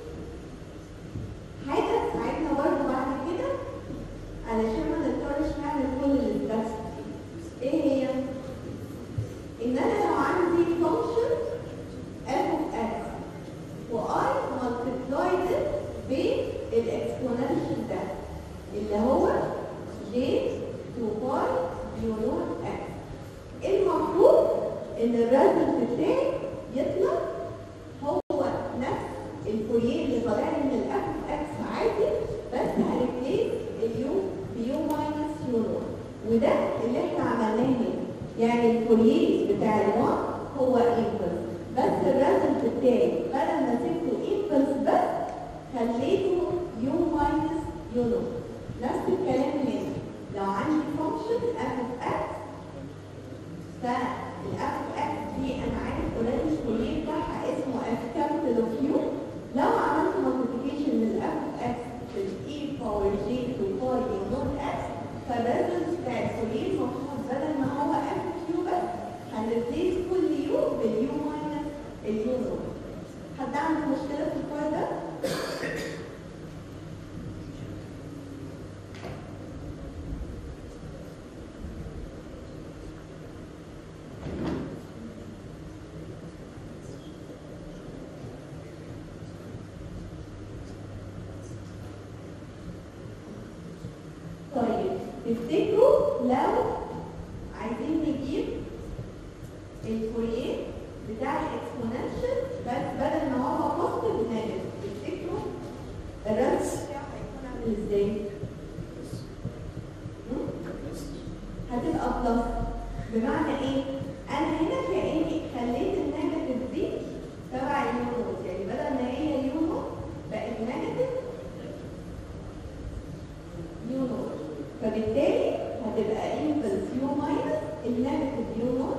حاجة تساعدنا برضه بعد كده علشان ما نضطرش نعمل كل اللي بس ايه هي؟ ان انا لو عندي فانكشن f of x و i multiplied بالاكسبوننشال ده اللي هو j 2 باي يونون x المفروض ان الريزلت بتاعي يطلع هو نفس الفوريه اللي طالع لي من الاف اكس عادي بس هريبليس اليو بيو ماينس يو نوت وده اللي احنا عملناه هنا يعني الفوريه بتاع الوان هو ايمبلس بس الريزلت بتاعي بدل ما سبته ايمبلس بس خليته يو ماينس يو نوت نفس الكلام هنا لو عندي فانكشن اف اوف اكس فالاف اوف اكس دي انا عارف اوريدي الفوريه بتاعها اسمه اف كابيتال اوف يو لو عملت مالتيبيكيشن للاف اوف اكس بالاي باور جي تو باي يونون اكس فالريزلت بتاع الفوريه المفروض بدل ما هو اف كيو بس هنريبليس كل يو باليو ماينس اليو نوت حد عنده مشكله في الحوار ده؟ طيب تفتكروا لو عايزين نجيب الفوريه بتاع الاكسبوننشال بس بدل ما هو بوزيتيف نيجاتيف تفتكروا الرسم بتاعه هيكون عامل ازاي؟ هم؟ هتبقى بلس بمعنى ايه؟ انا هنا كاني خليت النيجاتيف دي تبع اليونو يعني بدل ما هي يونو بقت نيجاتيف يو نوت فبالتالي هتبقى امبلس يو ماينس النيجاتيف يو نوت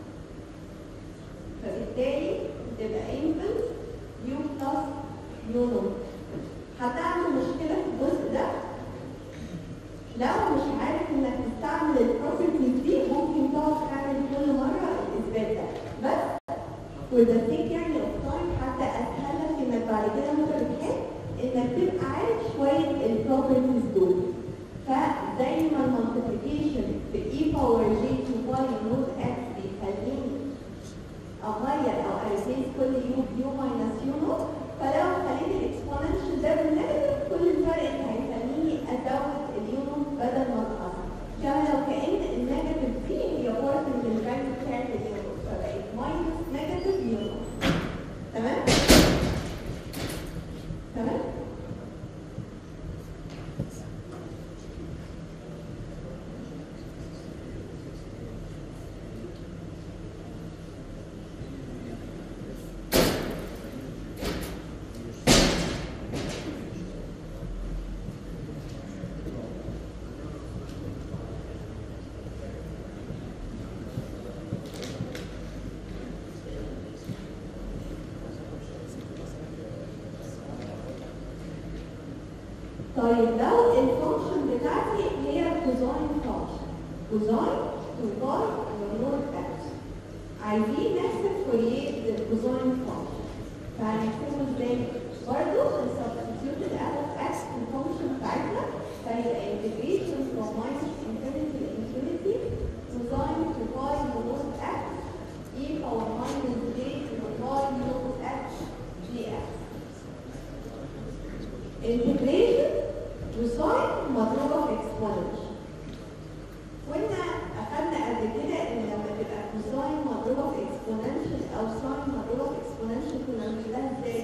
فبالتالي هتبقى امبلس يو بلس يو نوت حد عنده مشكلة في الجزء ده؟ لو مش عارف انك تستعمل البروبرتيز دي ممكن تقعد تعمل كل مرة الاثبات ده بس for the sake يعني of time حتى اسهل لك انك بعد كده وانت بتحل انك تبقى عارف شوية البروبرتيز دول فزي ما المالتيبيكيشن في اي باور جي تو باي نود اكس بيخليني اغير او اريبليس كل يو بيو ماينس يو نوت فلو خليت الاكسبوننشال ده بالنيجاتيف كل الفرق اللي هيخليني ازود اليو نوت بدل ما انقص كما لو كان النيجاتيف دي هي بارت من الفاليو بتاعت اليو نوت فبقت ماينس نيجاتيف يو نوت تمام؟ تمام؟ طيب لو الفانكشن بتاعتي هي كوزاين فانكشن كوزاين كوزاين ونور اكس عايزين نحسب فوريه للكوزاين فانكشن فهنحسبه ازاي؟ برضه السبستيوت الاف اكس في الفانكشن بتاعتنا فهيبقى انتجريشن فروم ماينس انفينيتي لانفينيتي كوزاين تو باي ونور اكس اي باور ماينس جي تو باي ونور اكس جي اكس integration وساين مضروبة في exponential كنا أخدنا قبل كده إن لما تبقى كوساين مضروبة في exponential أو ساين مضروبة في exponential كنا بنعملها إزاي؟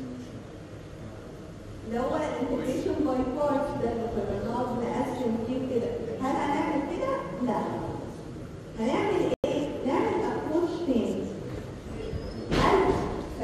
اللي هو الانتجريشن باي بارتس ده اللي كنا بنقعد نقسم فيه كده هل هنعمل كده؟ لا هنعمل إيه؟ نعمل أبروش تاني هل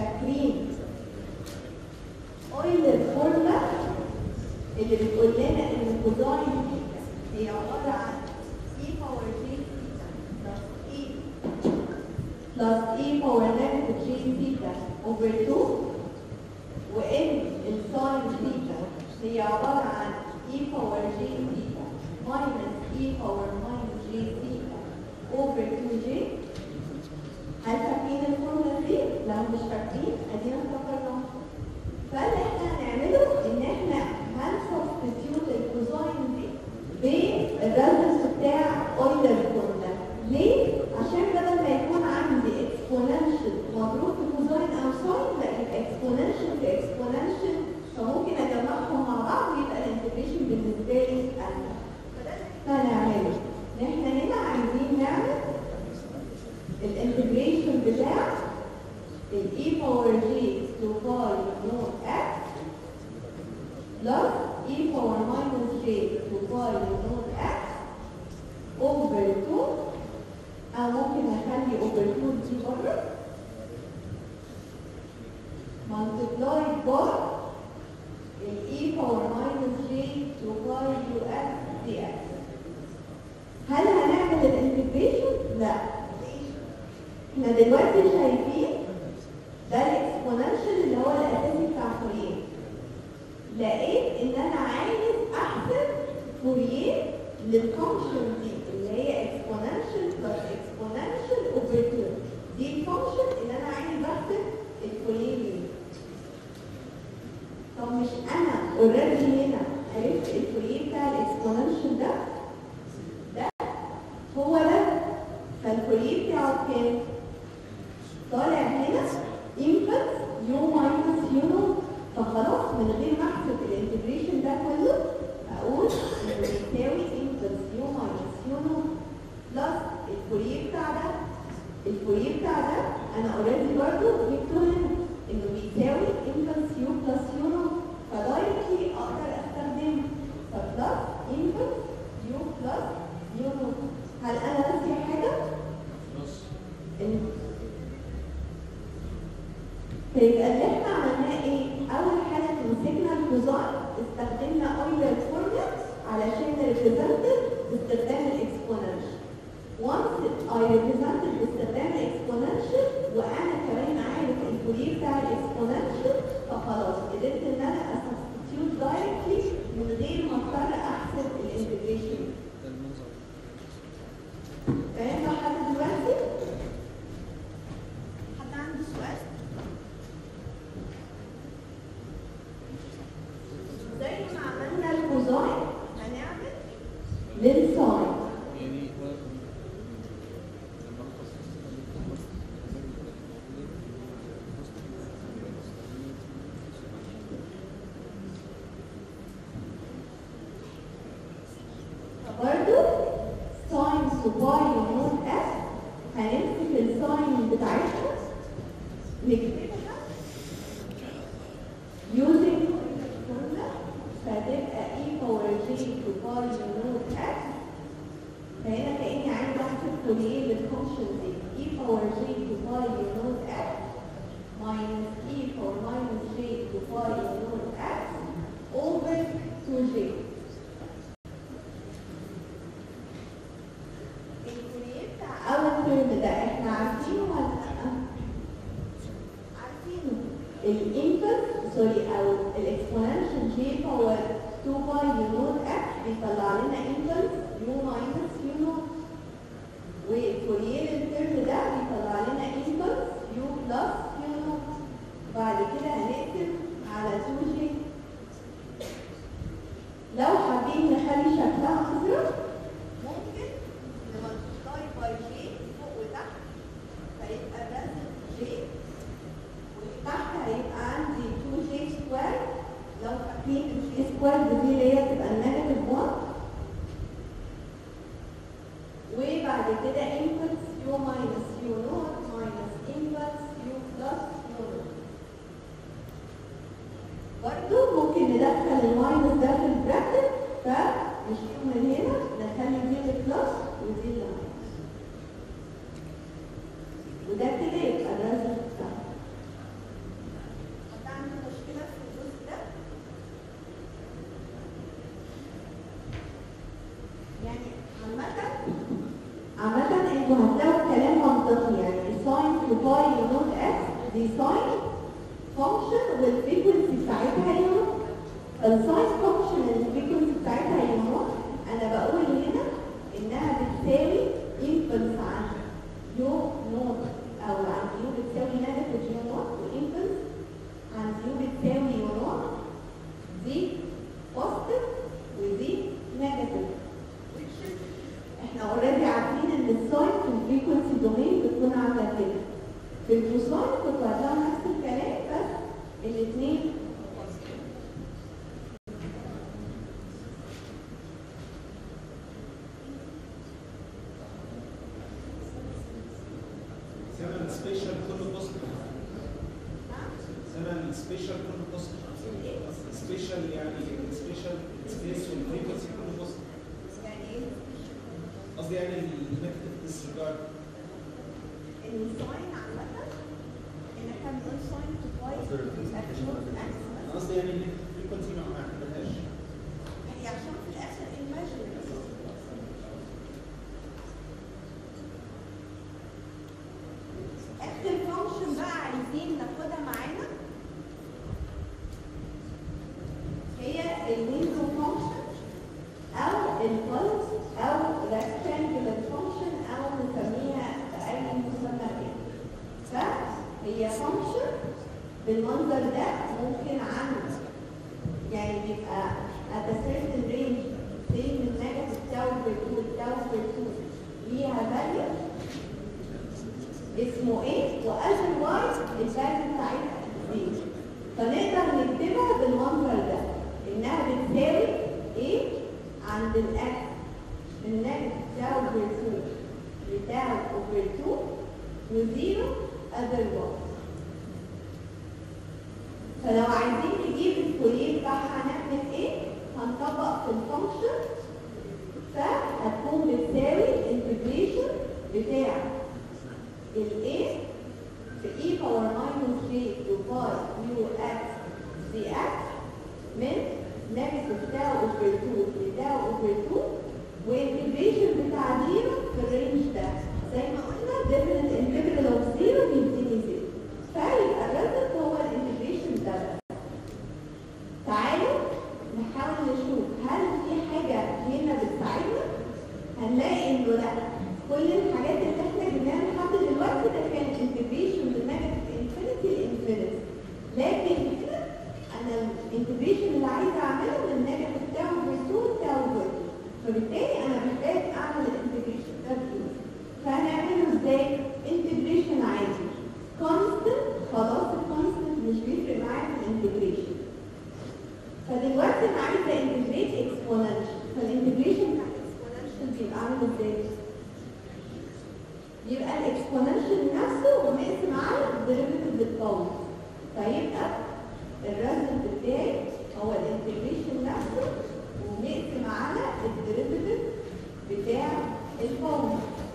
اللي بتقول لنا ان كوزاين ثيتا هي عباره عن e باور j ثيتا plus e plus e باور negative j ثيتا over 2 وان الساين ثيتا هي عباره عن e باور j ثيتا minus e باور minus j ثيتا over 2j هل فاكرين الفورمولا دي؟ لو مش فاكرين ادينا افتكرناها فاللي احنا هنعمله ان احنا هنسبستيوت الكوزاين دي بالريزلت بتاع اويلر فورمولا ليه؟ عشان بدل ما يكون عندي اكسبوننشال مضروب في كوزاين او ساين لا يبقى اكسبوننشال في اكسبوننشال فممكن اجمعهم مع بعض ويبقى الانتجريشن بالنسبه لي اسهل فده اللي احنا هنعمله ان احنا هنا عايزين نعمل الانتجريشن بتاع الاي باور جي تو باي نوت اكس بلس اي باور ماينس جي تو باي نوت اكس اوفر 2 او ممكن نخلي اوفر 2 دي بره multiplied by الاي باور ماينس جي تو باي يو اكس دي اكس هل هنعمل الانتجريشن؟ لا احنا دلوقتي شايفين ده الاكسبوننشال اللي هو الاساسي بتاع فوريه لقيت ان انا عايز احسب فوريه للفانكشن دي اللي هي اكسبوننشال بلس اكسبوننشال اوفر 2 دي الفانكشن اللي انا عايز احسب الفوريه ليه طب مش انا اوريدي هنا عرفت الفوريه بتاع الاكسبوننشال ده ده هو ده فالفوريه بتاعه كام؟ طالع هنا انفت يو ماينس يو فخلاص من غير ما احسب الانتجريشن ده كله اقول انه بيساوي انفت يو ماينس يو بلس الفوريه بتاع ده الفوريه بتاع ده انا اوريدي برضه جبته هنا انه بيساوي انفت يو بلس يو فدايركتلي اقدر استخدمه فبلس انفت يو بلس يو هل انا ناسي حاجه؟ ال- فيبقى اللي احنا عملناه ايه؟ اول حاجه مسكنا الكوزاين استخدمنا اويلر فورمولا علشان نريبريزنت باستخدام الاكسبوننشال. once I represented باستخدام الاكسبوننشال وانا كمان عارف الفوريه بتاع الاكسبوننشال فخلاص قدرت ان انا اسبستيوت دايركتلي من غير ما اضطر احسب الانتجريشن. فاهم لحد دلوقتي؟ حد عنده سؤال؟ زي ما عملنا الكوزاين هنعمل للساين برضو ساين سوباي ونون اف هنمسك الساين بتاعتها نكتبها using formula فتبقى e power j to pi نون f فهنا كأني عايزة أحسب فوريه للفانكشن دي e power j to pi نون f minus e power minus j to pi نون f over 2j الفوريه بتاع أول ترم ده احنا عارفينه ولا لأ؟ عارفينه الانفت سوري او الاكسبوننشال جي باور 2 باي يو نوت اكس بيطلع لنا انفت يو ماينس يو نوت والفوريه الترم ده بيطلع لنا انفت يو بلس يو نوت بعد كده هنقسم على 2 جي لو حابين نخلي شكلها أزرق ممكن نملتبلاي باي جي فوق وتحت فيبقى الرسم جي وتحت هيبقى عندي 2 جي سكوير لو فاكرين الجي سكوير دي اللي هي تبقى النيجاتيف 1 وبعد كده انبوتس يو ماينس يو نوت ماينس انبوتس يو بلس يو نوت برضه ممكن ندخل الماينس ده في البراكت فنشيله من هنا نخلي دي البلس ودي الماينس وده كده يبقى الرسم بتاعنا حد عنده مشكلة في الجزء ده؟ فانكشن والفريكونسي بتاعتها هي نوت السايز فانكشن الفريكونسي بتاعتها هي نوت انا بقول هنا انها بتساوي امبلس عن يو نوت او عن يو بتساوي نيجاتيف يو نوت وامبلس عن يو بتساوي يو نوت دي بوزيتيف ودي نيجاتيف احنا اوريدي عارفين ان الساين في الفريكونسي دومين بتكون عامله كده في الكوساين كنت هتلاقوا نفس الكلام بس الاثنين سنة السبيشال كله بوزيتيف سنة السبيشال كله بوزيتيف سبيشال يعني سبيشال سبيس والفريكونسي كله بوزيتيف يعني ايه؟ قصدي يعني النيجاتيف ديسريجارد ان الساين عامه ان احنا بنقول ساين تو باي اكشن انا قصدي يعني النيجاتيف فريكونسي ما ما اعتبرهاش هي عشان في الاخر الماجن اخر فانكشن بقى عايزين ناخدها معانا هي الويندو فانكشن او البلس او rectangular function او نسميها باي مسمى تاني فهي فانكشن بالمنظر ده ممكن عن يعني بيبقى at a certain range say من negative tau per 2 tau per 2 ليها value اسمه ايه واذروايز الفاليو بتاعتها زيرو فنقدر نكتبها بالمنظر ده انها بتساوي ايه عند الاكس من نيجاتيف تاو اوفر 2 لتاو اوفر 2 وزيرو اذروايز فلو عايزين نجيب الفوريه بتاعها هنعمل ايه؟ هنطبق في الفانكشن فهتكون بتساوي الانتجريشن بتاع ال A في e باور minus j to pi mu x dx من negative tau over 2 ل tau over 2 والانتجريشن بتاع زيرو في الرينج ده زي ما قلنا definite integral of zero بيديني زيرو فيبقى الريزلت هو الانتجريشن ده بس تعالوا نحاول نشوف هل في حاجة هنا بتساعدنا هنلاقي انه لا كل الحاجات اللي احنا جبناها لحد دلوقتي ده كان انتجريشن من نيجاتيف انفينيتي لانفينيتي لكن هنا انا الانتجريشن اللي عايزه اعمله من نيجاتيف تاو اوفر 2 تاو اوفر فبالتالي انا محتاج اعمل الانتجريشن ده بإيه؟ فهنعمله ازاي؟ انتجريشن عادي كونستنت خلاص الكونستنت مش بيفرق معايا في الانتجريشن فدلوقتي انا عايزه انتجريت اكسبوننشال فالانتجريشن بتاع الاكسبوننشال بيبقى عامل ازاي؟ يبقى الاكسبوننشال نفسه ونقسم على الديريفيتيف القوي فيبقى الريزلت بتاعي هو الانتجريشن نفسه ونقسم على الديريفيتيف بتاع القوي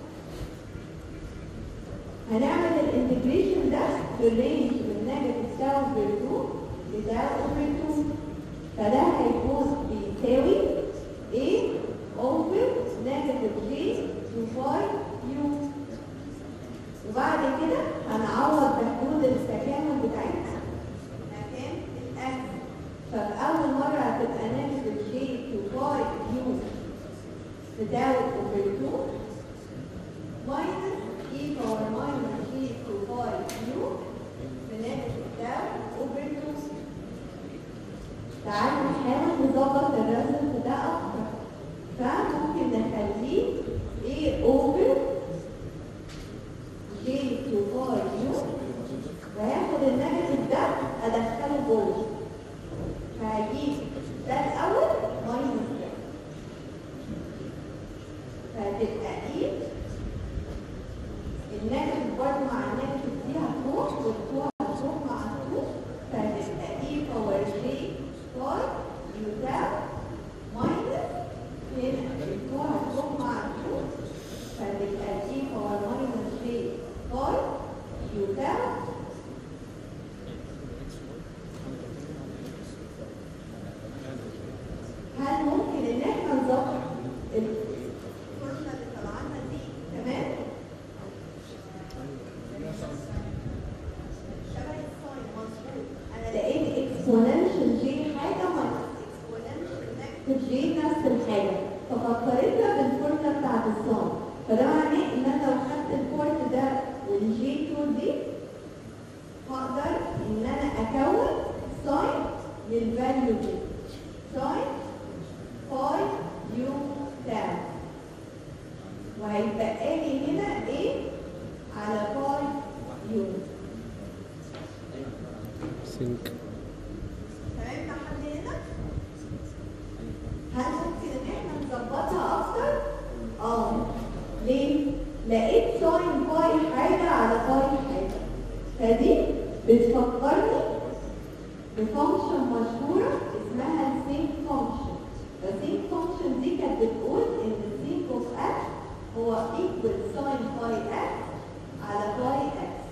هنعمل الانتجريشن ده في الرينج من نيجاتيف تاو اوفر 2 لتاو اوفر 2 فده هيكون بيساوي A over negative J to 5 U وبعد كده هنعوض بحدود التكامل بتاعتنا مكان الأكس ففي أول مرة هتبقى negative J to 5 U تساوي over 2 minus E power minus J to 5 U في negative تاو over 2 تعالوا نحاول نظبط الرسم ده اكتر فممكن نخليه A over J to bar U وهاخد النيجاتيف ده ادخله جوه فهجيب ده الاول ماينس ده فهتبقى ايه النيجاتيف برضه مع النيجاتيف دي هتروح والتو هتروح مع التو فهتبقى ايه باور جي باي يساوي ماينس هنا التو هتروح مع التو فهتبقى ايه باور ماينس جي باي يساوي اكسبوننشال جي حاجه ماينس اكسبوننشال نيجاتيف جي نفس الحاجه ففكرتها بالفورمولا بتاعت الصم فده معناه ان انا لو خدت البورت ده والجي 2 دي هقدر ان انا اكون ساين للفاليو دي ساين باي يو تاو وهيتبقى لي هنا ايه على باي يو سينك تمام لحد هنا هل ممكن ان احنا نظبطها اكتر اه ليه لقيت ساين باي حاجه على باي حاجه فدي بتفكرني بفانكشن مشهوره اسمها السينك فانكشن السينك فانكشن دي كانت بتقول ان السينك اوف اكس هو ايكوال ساين باي اكس على باي اكس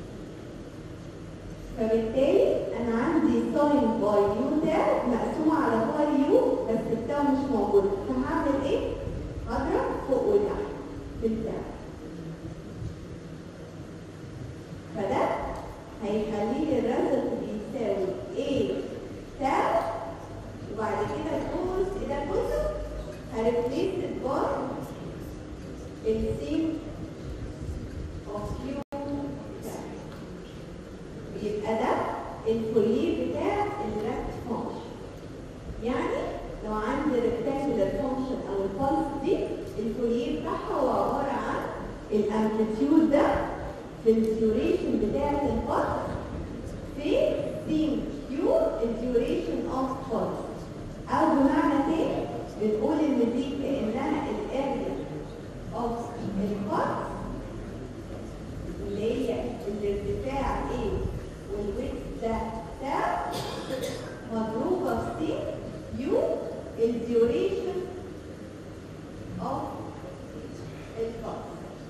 فبالتالي انا عندي ساين باي يو تاو مقسومه على باي يو بس التاو مش موجود فهعمل ايه؟ هضرب فوق وتحت في التاو فده هيخلي لي الرزق بيساوي A تاو وبعد كده الجزء ده كله هريبليس البار السين اوف يو تاو يبقى ده الفوليه بتاع الريكت فانكشن يعني لو عندي ريكتانجلر فانكشن او البلس دي الفوليه بتاعها هو عباره عن الامبليتيود ده في الديوريشن بتاعت البلس في سين كيو الديوريشن اوف بلس او بمعنى تاني بنقول ان دي كانها الاريا اوف البلس اللي هي الارتفاع A والويت ده تاو مضروبة في سي يو الديوريشن اوف الفصل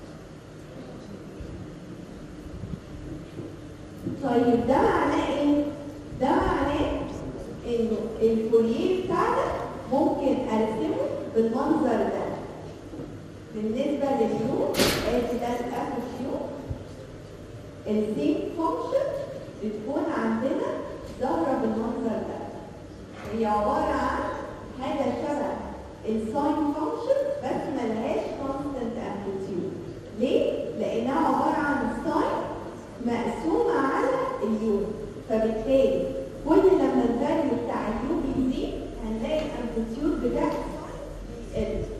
طيب ده معناه ايه؟ ده معناه انه الفوليه بتاعنا ممكن ارسمه بالمنظر ده بالنسبة لليو ادي ده الاف يو السيم فانكشن بتكون عندنا ظاهرة بالمنظر ده هي عبارة عن حاجة شبه الساين فانكشن بس ملهاش كونستنت امبليتيود ليه؟ لأنها عبارة عن الساين مقسومة على اليو فبالتالي كل لما الفاليو بتاع اليو بيزيد هنلاقي الامبليتيود بتاع الساين بيقل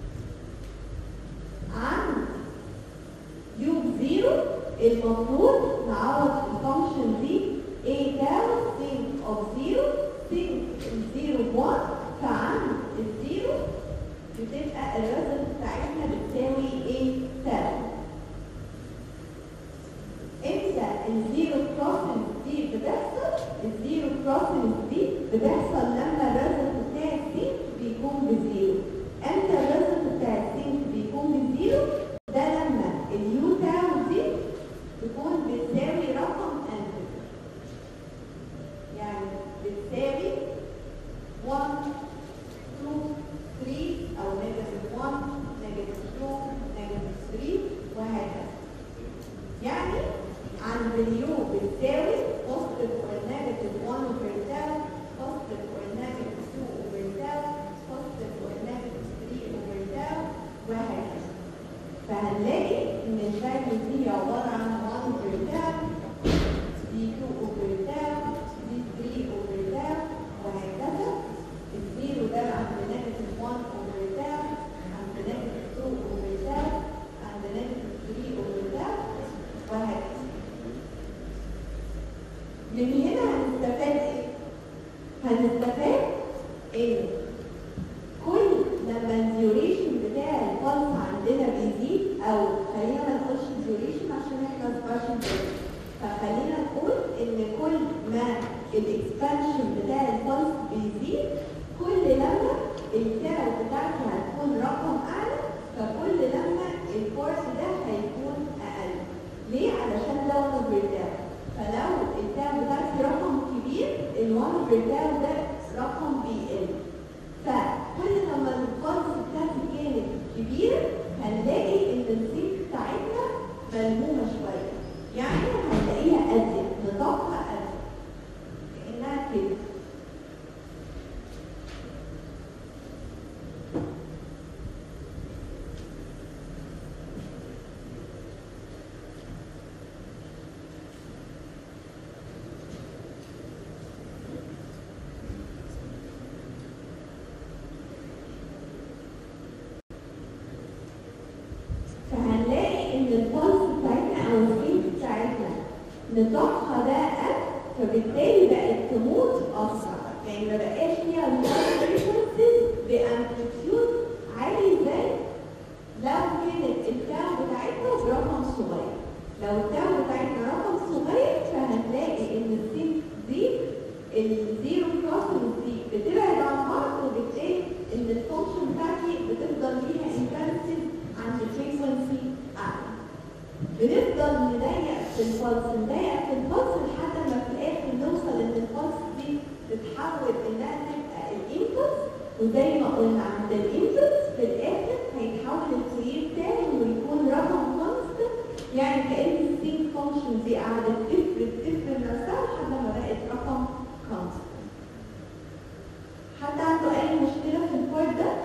عند يو زيرو المفروض نعوض في الفانكشن دي a تاو سين اوف زيرو سين زيرو 1 فعند الزيرو بتبقى الرزق بتاعتنا بتساوي a تاو امتى الزيرو كروسنج دي بتحصل الزيرو كروسنج دي بتحصل لما الرزق بتاع السين بيكون بزيرو امتى الرزق بتاع السين بيكون بزيرو ده لما اليو تاو دي تكون بتساوي رقم انتج يعني بتساوي 1 2 3 او نيجاتيف 1 نيجاتيف 2 نيجاتيف 3 وهكذا يعني عند اليو بتساوي positive or negative 1 over tau positive or negative 2 over tau positive or negative 3 over tau وهكذا فهنلاقي ان الفاليو دي عباره عن 1 over tau دي 2 over tau دي 3 over tau وهكذا الزيرو ده عند نيجاتيف 1 over tau عند نيجاتيف 2 over tau عند نيجاتيف 3 over tau وهكذا من هنا هنستفاد ايه؟ هنستفاد ان كل لما الديوريشن بتاع البلس عندنا بيزيد او خلينا ما نقولش الديوريشن عشان احنا سباشن فخلينا نقول ان كل ما الاكسبانشن بتاع البلس بيزيد كل لما التاو بتاعته هتكون رقم اعلى فكل لما الكورس ده هيكون اقل ليه؟ علشان ده 1 اوفر تاو فلو التاو بتاعتي رقم كبير ال 1 اوفر تاو ده رقم بيقل فكل لما البلس بتاعتي كانت كبيرة هنلاقي ان السيك بتاعتنا ملمومة شوية يعني هنلاقيها أزيد نطاقها أزيد كأنها كده نظامها ده قل فبالتالي بقت تموت اسرع يعني ما بقاش ليها فريكونسيز بامبليتيود عالي زي لو كانت التاو بتاعتنا برقم صغير لو التاو بتاعتنا رقم صغير فهنلاقي ان السيك دي الزيرو كروسنج دي بتبعد عن بعض وبالتالي ان الفانكشن بتاعتي بتفضل ليها انتنسيف عند فريكونسي اعلى بنفضل نضيق في الفلس نضيق في الفلس لحد ما في الاخر نوصل ان الفلس دي تتحول انها تبقى الانبوت وزي ما قلنا عند الانبوت في الاخر هيتحول الفورير بتاعي ويكون رقم كونستنت يعني كان السينك فانكشن دي قاعده تفرد تفرد نفسها لحد ما بقت رقم كونستنت حد عنده اي مشكله في البارت ده؟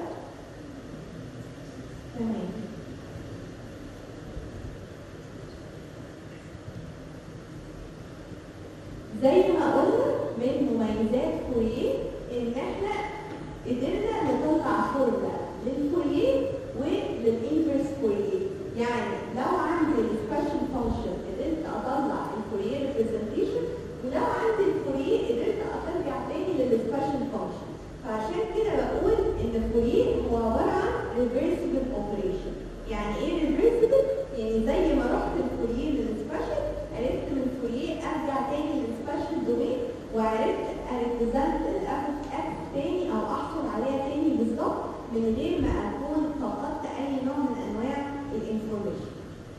تمام زي ما قلنا من مميزات فوريه ان احنا قدرنا نطلع فورمولا للفوريه وللانفرس فوريه يعني لو عندي السبيشال فانكشن قدرت اطلع الفوريه ريبريزنتيشن ولو عندي الفوريه قدرت ارجع تاني للسبيشال فانكشن فعشان كده بقول ان الفوريه هو عباره عن ريفرسبل اوبريشن يعني ايه ريفرسبل؟ يعني زي ما رحت الفوريه للسبيشال عرفت من الفوريه ارجع تاني للسبيشال دومين وعرفت اريبريزنت الاف اكس تاني او احصل عليها تاني بالظبط من غير ما اكون فقدت اي نوع من انواع الانفورميشن.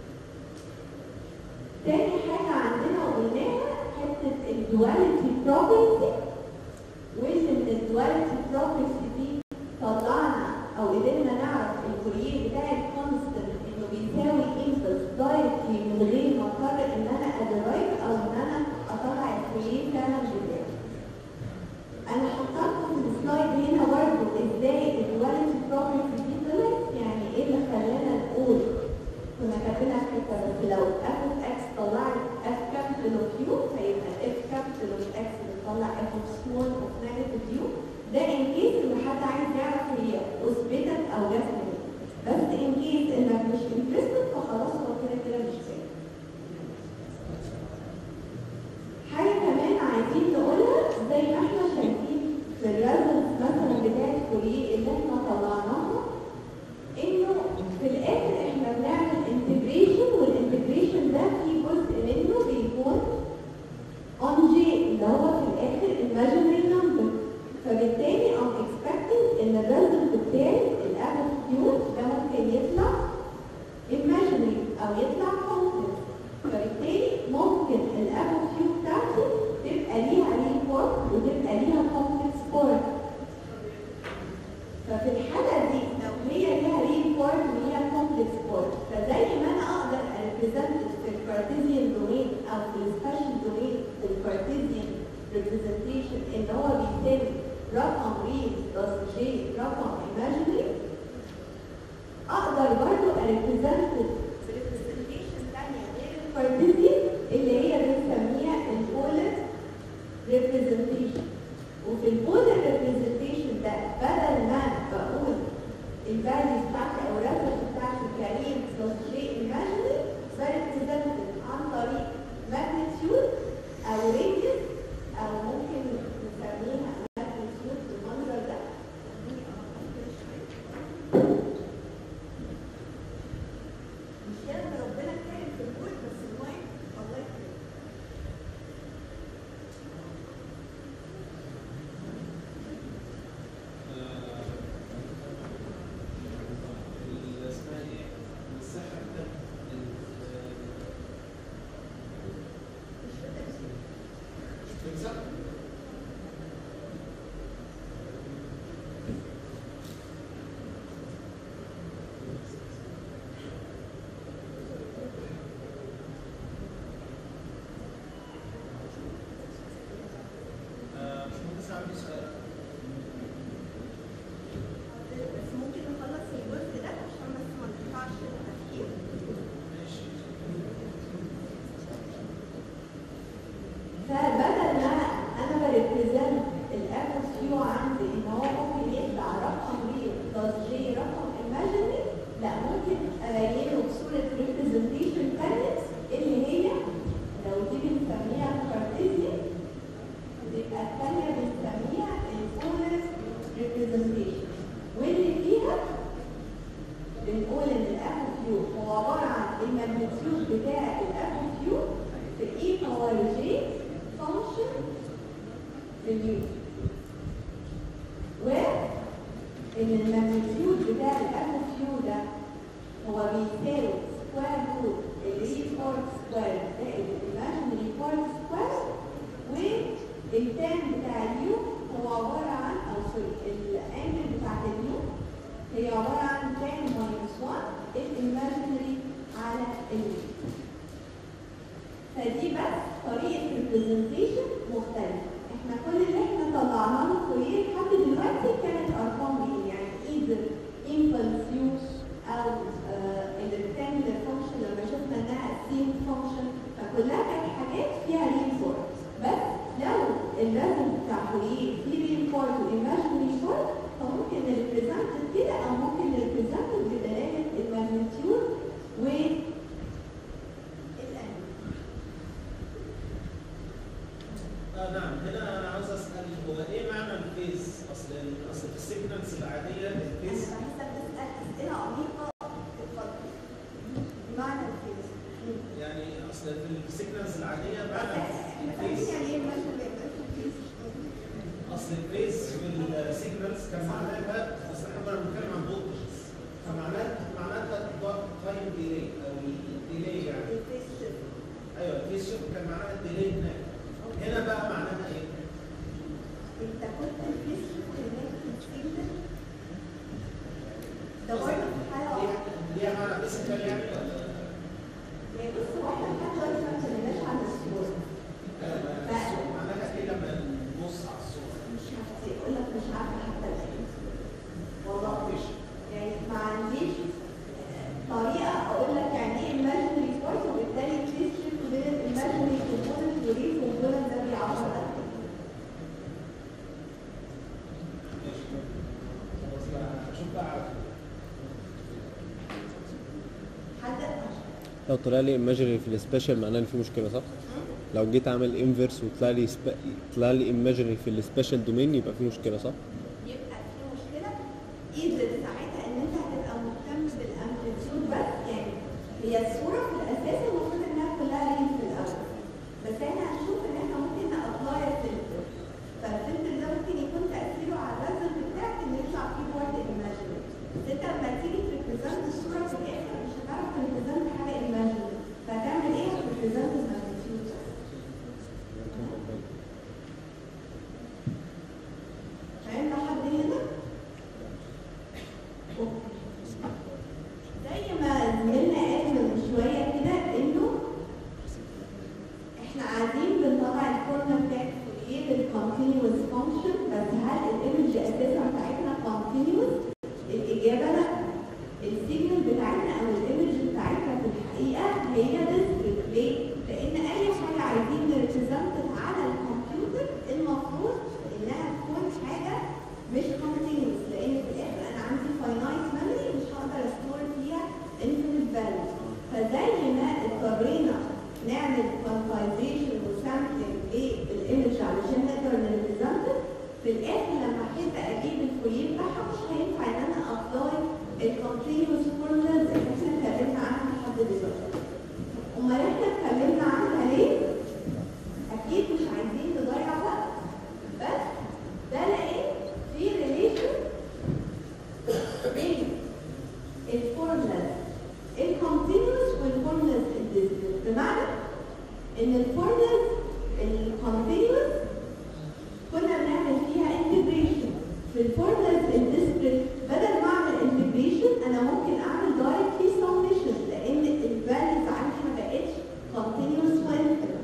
تاني حاجه عندنا وقلناها حته الدواليتي بروبرتي وان الدواليتي بروبرتي دي طلعنا او قدرنا نعرف الفوريه بتاع الكونستنت انه بيساوي انفرس دايركتلي من غير ما اضطر ان انا ادرايف او ان انا اطلع الفوريه فعلا بتاعي. انا حطيت لكم السلايد هنا برضه ازاي الدواليتي بروبرتي دي طلعت يعني ايه اللي خلانا نقول كنا كاتبينها في حته بس لو اف اوف اكس طلعت اف كابيتال اوف يو هيبقى اف كابيتال اوف اكس بتطلع اف اوف سمول اوف نيجاتيف يو ده ان كيس ان حد عايز يعرف هي اثبتت او جذبت بس ان كيس انك مش انترستد فخلاص هو كده كده مش فاهم حاجه كمان عايزين نقولها زي ما احنا شايفين في الريزلتس مثلا بتاعت فوريه اللي احنا طلعناها انه في الاخر احنا بنعمل انتجريشن والانتجريشن ده في جزء منه بيكون اون جي اللي هو في الاخر imaginary number فبالتالي I'm expecting ان الريزلت بتاعي الابل كيو ده ممكن يطلع imaginary او يطلع complex فبالتالي ممكن الابل كيو بتاعتي تبقى ليها ريل بورت وتبقى ليها complex بورت ففي الحالة دي لو هي ليها ريل بورت وليها كومبلكس بورت فزي ما انا اقدر اريبريزنت في الكارتيزيان دومين او في السبيشال دومين في الكارتيزيان ريبريزنتيشن ان هو بيساوي رقم ريل بلس جي رقم ايماجينري اقدر برضو اريبريزنت في ريبريزنتيشن ثانيه غير الكارتيزيان اللي هي بنسميها البولر ريبريزنتيشن وفي البولر ريبريزنتيشن ده بدل ما بقول الفاليوز بتاعتي او الريفرنس بتاعتي كريم بلس جي ايماجينري بريبريزنت عن طريق ماجنتيود او راديوس او ممكن نسميها ماجنتيود بالمنظر ده مش كده ربنا كريم في الكل بس المهم الله يكرمك اسمها ايه؟ المساحه بتاعت تمسح آه، مهندس عندي سؤال بس ممكن نخلص الجزء ده عشان بس ما نقطعش التفكير ماشي فبدل ما انا بريبريزنت الافس كيو عندي ان هو ممكن يطلع رقم ريل بلس جي رقم ايماجينري لا ممكن ابينه بصوره ريبريزنتيشن ثانيه اللي هي لو دي بنسميها باليو وان الماجنتيود بتاع الألف يو ده هو بيساوي سكوير روت الري بارت سكوير زائد الايماجينري بارت سكوير والتان بتاع اليو هو عبارة عن أو سوري الانجل بتاعت اليو هي عبارة عن تان ماينس 1 الايماجينري على اليو فدي بس طريقة representation مختلفة احنا كل اللي احنا طلعناه له فوقيه لحد دلوقتي كانت ارقام ايه يعني either impulse use او الريكتانجلر فانكشن لما شفنا انها سين فانكشن فكلها كانت حاجات فيها رينفورت بس لو اللازم بتاع فوقيه فيه رينفورت وايماجينري فورت فممكن نريبريزنت كده او ممكن نريبريزنت بدلاله الماجنتيود و الانجل آه نعم هنا انا عاوز اسال هو ايه معنى الفيز؟ اصل اصل في السيجنالز العاديه الفيز أنا بحسب بسأل أسئلة عميقة اتفضل. معنى الفيز. يعني اصل في السيجنالز العاديه معنى احنا الفيز فاهمين يعني ايه المثل اللي يبقى في الفيز؟ اصل الفيز في السيجنالز كان معناها اصل احنا كنا بنتكلم عن فولتجز فمعناها معناها تايم ديلي او ديلي يعني الفيز شيفت. ايوه الفيز شيفت كان معناها الديلي هناك هنا بقى معناها ايه؟ انت كنت الفيز شيفت هناك في السيجنال ده برضه في حالة واحدة. ليها معنى فيزيكال يعني ولا يعني بص هو احنا لحد دلوقتي ما اتكلمناش عن الصورة. معناها ايه لما نبص على الصوره؟ مش هفتي اقول لك مش عارفة حتى الآن. والله مفيش. يعني ما عنديش طريقة أقول لك يعني إيه imaginary force وبالتالي الفيس شيفت بين imaginary component والريل component ده بيعبر عن إيه؟ خلاص بقى اشوف بقى على حد لو طلع لي ايماجينري في السبيشال معناه ان في مشكله صح؟ لو جيت اعمل انفرس وطلع لي سب... طلع لي ايماجينري في السبيشال دومين يبقى في مشكله صح؟ يبقى في مشكلة إذا ساعتها إن أنت هتبقى مهتم بالأمبليتيود بس يعني هي الصورة في الأساس المفروض إنها كلها ريل في الأول بس إحنا هنشوف إن إحنا ممكن نأبلاي فلتر فالفلتر ده ممكن يكون تأثيره على الريزلت بتاعك إن يطلع فيه بارت imaginary بس أنت لما تيجي تريبريزنت الصورة في الآخر مش هتعرف تريبريزنت حاجة imaginary فهتعمل إيه؟ هتريبريزنت الماجنتيود بس فاهم لحد هنا؟ زي ما زميلنا قال من شويه كده انه احنا قاعدين بنطلع الفورمولا بتاعت فوريه للكونتينوس فانكشن بس هل الايمج اساسا بتاعتنا كونتينوس؟ الاجابه لا السيجنال بتاعتنا او الايمج بتاعتنا في الحقيقه هي ديسكريت ليه؟ لان اي حاجه عايزين نريبريزنت على الكمبيوتر المفروض انها تكون حاجه مش كونتينوس لان في الاخر انا عندي فاينايت ميموري مش هقدر استور فيها انفينيت فاليو فزي ما اضطرينا نعمل كوانتايزيشن وسامبلنج للايمج علشان نقدر نريبريزنت في الاخر لما احب اجيب الفوريه بتاعها مش هينفع ان انا ابلاي الكونتينوس فورمولاز اللي احنا اتكلمنا عنها لحد دلوقتي امال احنا اتكلمنا عنها ليه؟ اكيد مش عايزين نضيع وقت بس ده لقيت في ريليشن بين الفورمولاز الكونتينوس والفورمولاز الديسكريت بمعنى ان الفورمولاز الكونتينوس كنا بنعمل فيها انتجريشن في الفورمولاز الديسكريت بدل ما اعمل انتجريشن انا ممكن اعمل دايركتلي سميشن لان الفاليوز عندي ما بقتش كونتينوس وانتجريت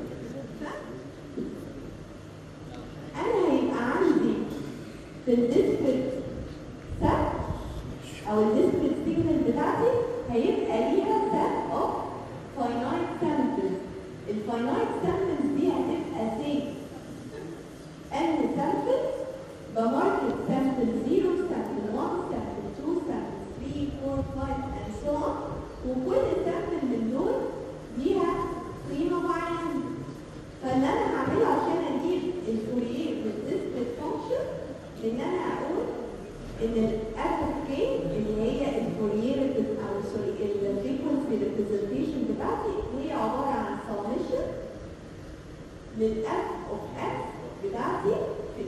انا هيبقى عندي في الديسكريت سب او الديسكريت سيجنال بتاعتي هيبقى ليها سب اوف فاينايت سامبلز الفاينايت سامبلز دي هتبقى سي ان سامبل بماركت سامبل 0 سامبل 1 سامبل 2 سامبل 3 4 5 and so on وكل سامبل من دول ليها قيمة معينة فاللي انا هعمله عشان اجيب الفوريه بالديسكريت فانكشن ان انا اقول ان الاف اوف كي اللي هي الفوريه او سوري الفريكونسي ريبريزنتيشن بتاعتي هي عباره عن سمشن للاف اوف اكس بتاعتي في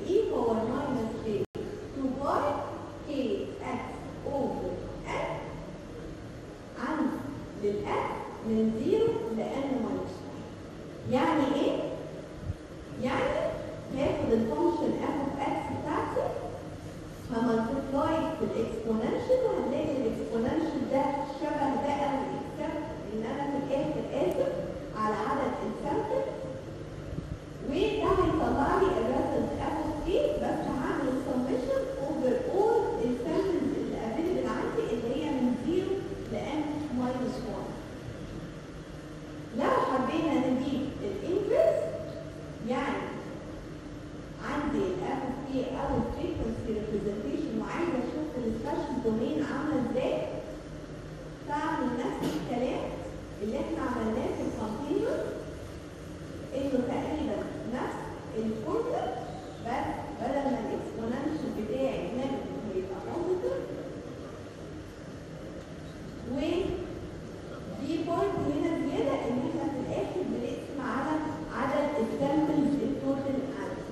باور ماينس j 2 باي k x over n عند للأكس من 0 ل n minus 1 يعني ايه؟ يعني هاخد الفانكشن f of x بتاعتي همالتبلاي بالاكسبوننشال وهنلاقي الاكسبوننشال ده شبه ده قوي اكسبت ان انا في الاخر اسف على عدد السامبل وده هيطلع لي الريزلت اف اوف تي بس هعمل السمشن اوفر اول السامبلز اللي افيلبل عندي اللي هي من 0 ل n minus 1 لو حبينا نجيب الانفرس يعني عندي الاف اوف تي او الفريكونسي ريبريزنتيشن وعايزه اشوف السبيشال دومين عامله ازاي فاعمل نفس الكلام اللي احنا عملناه في الكونتينوس انه تقريبا نفس الفورمولا بس بدل ما الاكسبوننشال بتاعي نيجاتيف هيبقى بوزيتيف و دي بوينت هنا زياده ان احنا في الاخر بنقسم على عدد السامبلز التوتال عندي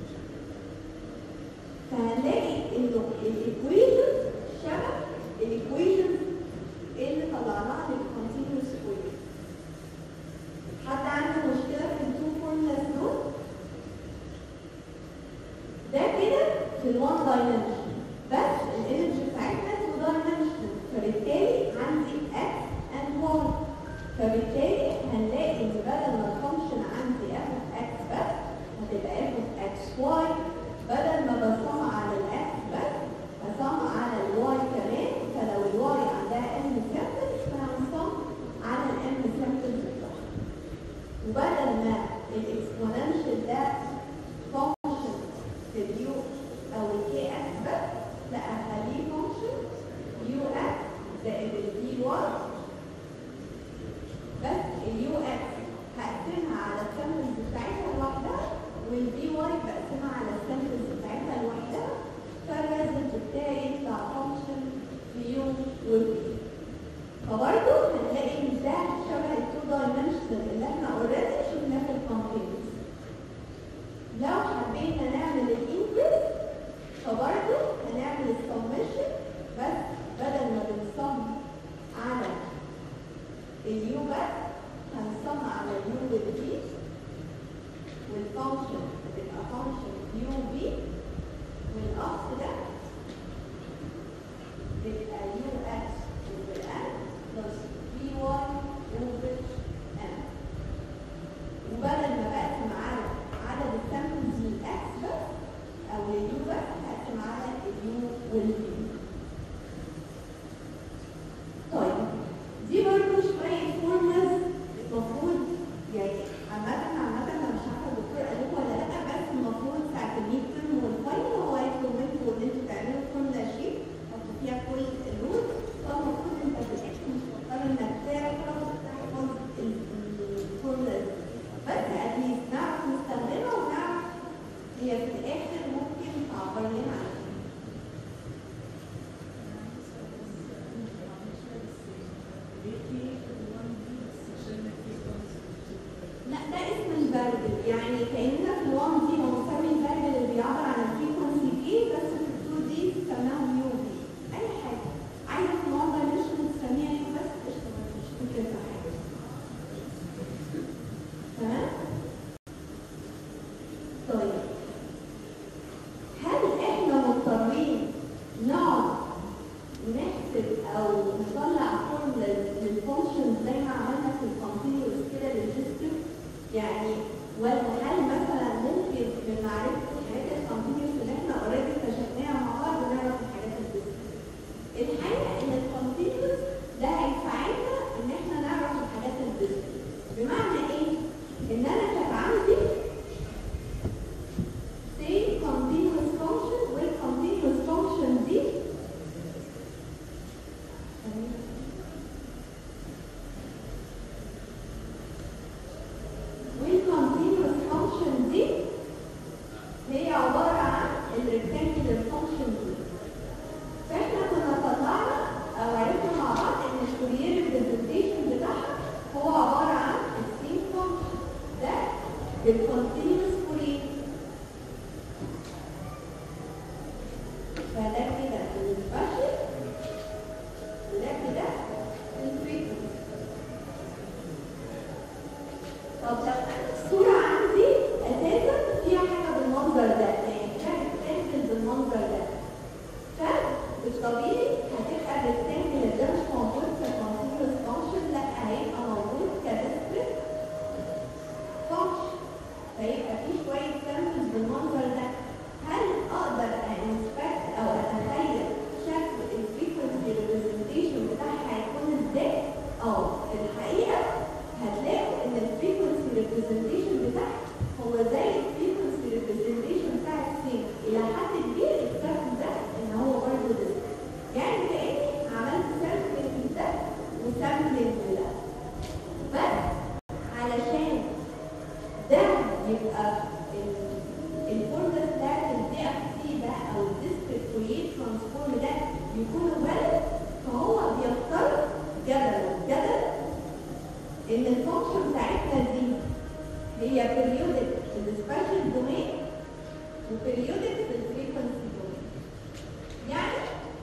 فهنلاقي انه الايكويشن شبه الايكويشن اللي طلعناها للكونتينوس ايكويشن حد عنده مشكله في التو فورمولاز دول ده كده في الوان دايمنشن بس الانرجي بتاعتنا تو دايمنشن فبالتالي عندي اكس اند واي فبالتالي هنلاقي ان بدل ما الفانكشن عندي اف اوف اكس بس هتبقى اف اوف اكس واي بدل ما بصم على الاكس بس بصم على الواي كمان فلو الواي عندها ان سامبلز فهنصم على الان سامبلز بتاعها وبدل ما الاكسبوننشال ده فانكشن في اليو او الكي اكس بس لا اخليه فانكشن يو اكس زائد الدي واي بس اليو اكس هقسمها على السامبلز بتاعتها لوحدها والبي واي بقسمها على السامبلز بتاعتها لوحدها فالريزلت بتاعي يطلع فانكشن في يو وبي فبرضه هنلاقي ان ده شبه التو دايمنشنال اللي احنا اوريدي شفناه في الكونتينوس لو حبينا نعمل الانكريس فبرضه هنعمل السمشن بس بدل ما بنصم على اليو بس هنصم على اليو والبي والفانكشن بتبقى فانكشن يو بي والاصل ده بيبقى يو اكس اوفر ان بلس بي واي اوفر ان وبدل ما بقسم على عدد السامبلز للاكس بس او لليو بس هقسم على اليو والبي طيب دي برضه شوية فورمولاز المفروض يعني عامة عامة أنا مش عارفة الدكتور قال لكم ولا لأ بس المفروض ساعة الميد ترم والفاينل هو هيطلب منكم إن أنتوا تعملوا فورمولا شيت تحطوا فيها كل الرول فالمفروض أنت في الآخر مش مضطر إنك تعرف تحفظ الفورمولا دي بس أتليست نعرف نستخدمها ونعرف هي في الآخر ممكن تعبر لنا عنها لا ده اسم الفاريبل يعني كاننا في ال1 دي هو مسمي الفاريبل اللي بيعبر عن الفريكونسي دي بس في ال2 دي سماها يو بي اي حاجه عايزه في ال1 دايمنشن تسميها يو بس قشطه مفيش فكره حاجه تمام طيب بالمنظر ده يعني كانت تنزل بالمنظر ده فبالطبيعي هتبقى الريكتانجل ده مش موجود ككونتينوس فانكشن لا هيبقى موجود كديسكريت فانكشن فيبقى في شويه سامبلز بالمنظر ده هل اقدر انسبكت او اتخيل شكل الفريكونسي ريبريزنتيشن بتاعها هيكون ازاي؟ اه الحقيقه هتلاقوا ان الفريكونسي ريبريزنتيشن بتاعها هو زي الفريكونسي ريبريزنتيشن بتاع السين الى حد كبير الفرق ده ان هو برضه ده يعني كاني عملت سامبلنج ده وسامبلنج ده بس علشان ده يبقى الفورمولا بتاعت الدي اف سي ده او الديسكريت كويت ترانسفورم ده يكونوا valid فهو بيفترض جدلا جدل ان الفانكشن بتاعتنا دي هي periodic في السبيشال دومين وبريودك في الفريكونسي دومين يعني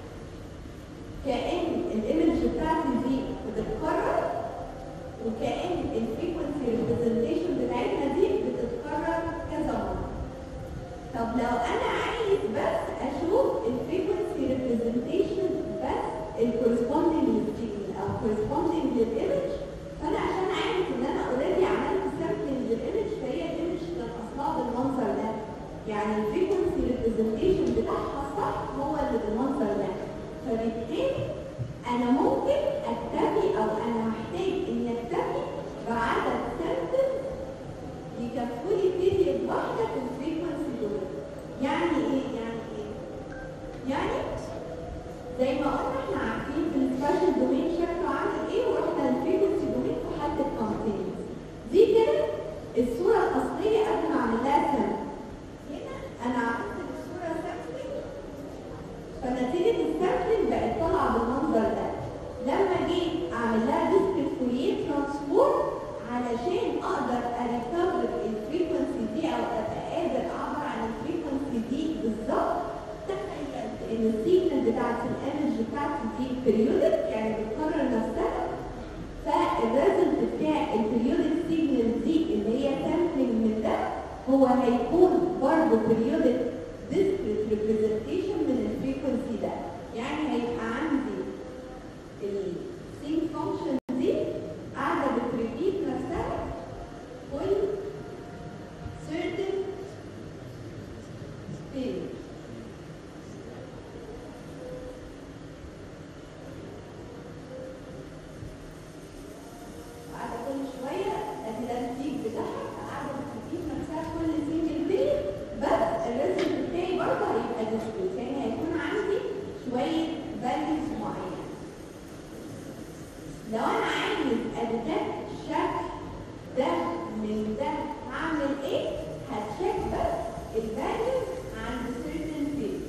كأن الايمج بتاعتي دي بتتكرر وكأن الفريكونسي ريبريزنتيشن بتاعتنا دي بتتكرر كذا مرة. طب لو انا عايز بس اشوف الفريكونسي ريبريزنتيشن بس الكورسبوندينج للسيجنال او كورسبوندينج للايمج فانا عشان عارف ان انا اوريدي عملت سامبلنج للايمج فهي الايمج كان اصلها بالمنظر ده يعني الفريكونسي ريبريزنتيشن بتاعها صح هو اللي بالمنظر ده فبالتالي انا ممكن اكتفي او انا محتاج اني اكتفي بعدد سامبل يكفوا لي بيريد واحده في الفريكونسي دول يعني ايه يعني ايه يعني زي ما قلنا احنا عارفين في السبيشال دومين شكله عامل ايه ورحنا الفريكونسي دومين في حد الكونتينوس دي كده الصوره الاصليه قبل ما اعمل لها سامبل هنا انا عملت الصوره سامبلنج فنتيجة السامبلنج بقت طالعة بالمنظر ده لما جيت اعمل لها ديسكريت فورير ترانسفورم علشان اقدر اريكفر الفريكونسي دي او ابقى قادر اعبر عن الفريكونسي دي بالظبط تخيلت ان السيجنال بتاعت الايمج بتاعتي دي بيريودك يعني بتكرر نفسها فالريزلت بتاع البريودك سيجنال دي اللي هي سامبلنج من ده هو هيكون برضه بيريودك discrete representation من الفريكونسي ده يعني هيبقى عندي السينك فانكشن دي قاعده بتريبيت نفسها كل certain period قاعده كل شويه ادي ده البيك بتاعها قاعده بتريبيت نفسها كل سنجل بيريد بس الريزلت بتاعي برضه هيبقى ديسكريت يعني هيكون عندي شويه فاليوز معينه لو انا عايز اديتكت شكل ده من ده هعمل ايه؟ هتشيك بس الفاليوز عند certain field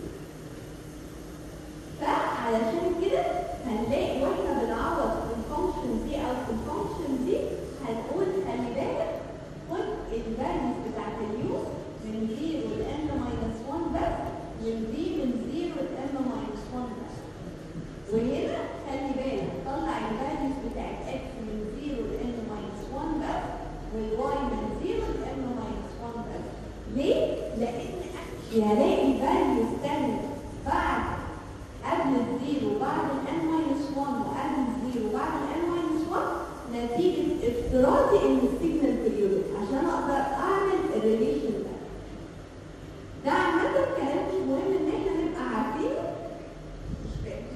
فعلشان كده هنلاقي واحنا بنعوض في الفانكشن دي او في الفانكشن دي هنقول خلي بالك خد الفاليوز بتاعت اليو من 0 ل n ماينس 1 بس من دي من 0 ل n ماينس 1 بس وهنا خلي بالك طلع الفاليوز بتاعت x من 0 ل n ماينس 1 بس والواي من 0 ل n ماينس 1 بس ليه؟ لان هلاقي فاليوز تانية بعد قبل الزيرو بعد الان ماينس 1 وقبل الزيرو بعد الان ماينس 1 نتيجة افتراضي ان السيجنال بيريودك عشان اقدر اعمل الريليشن ده ده عامة كلام مش مهم ان احنا نبقى عارفينه مش فاهم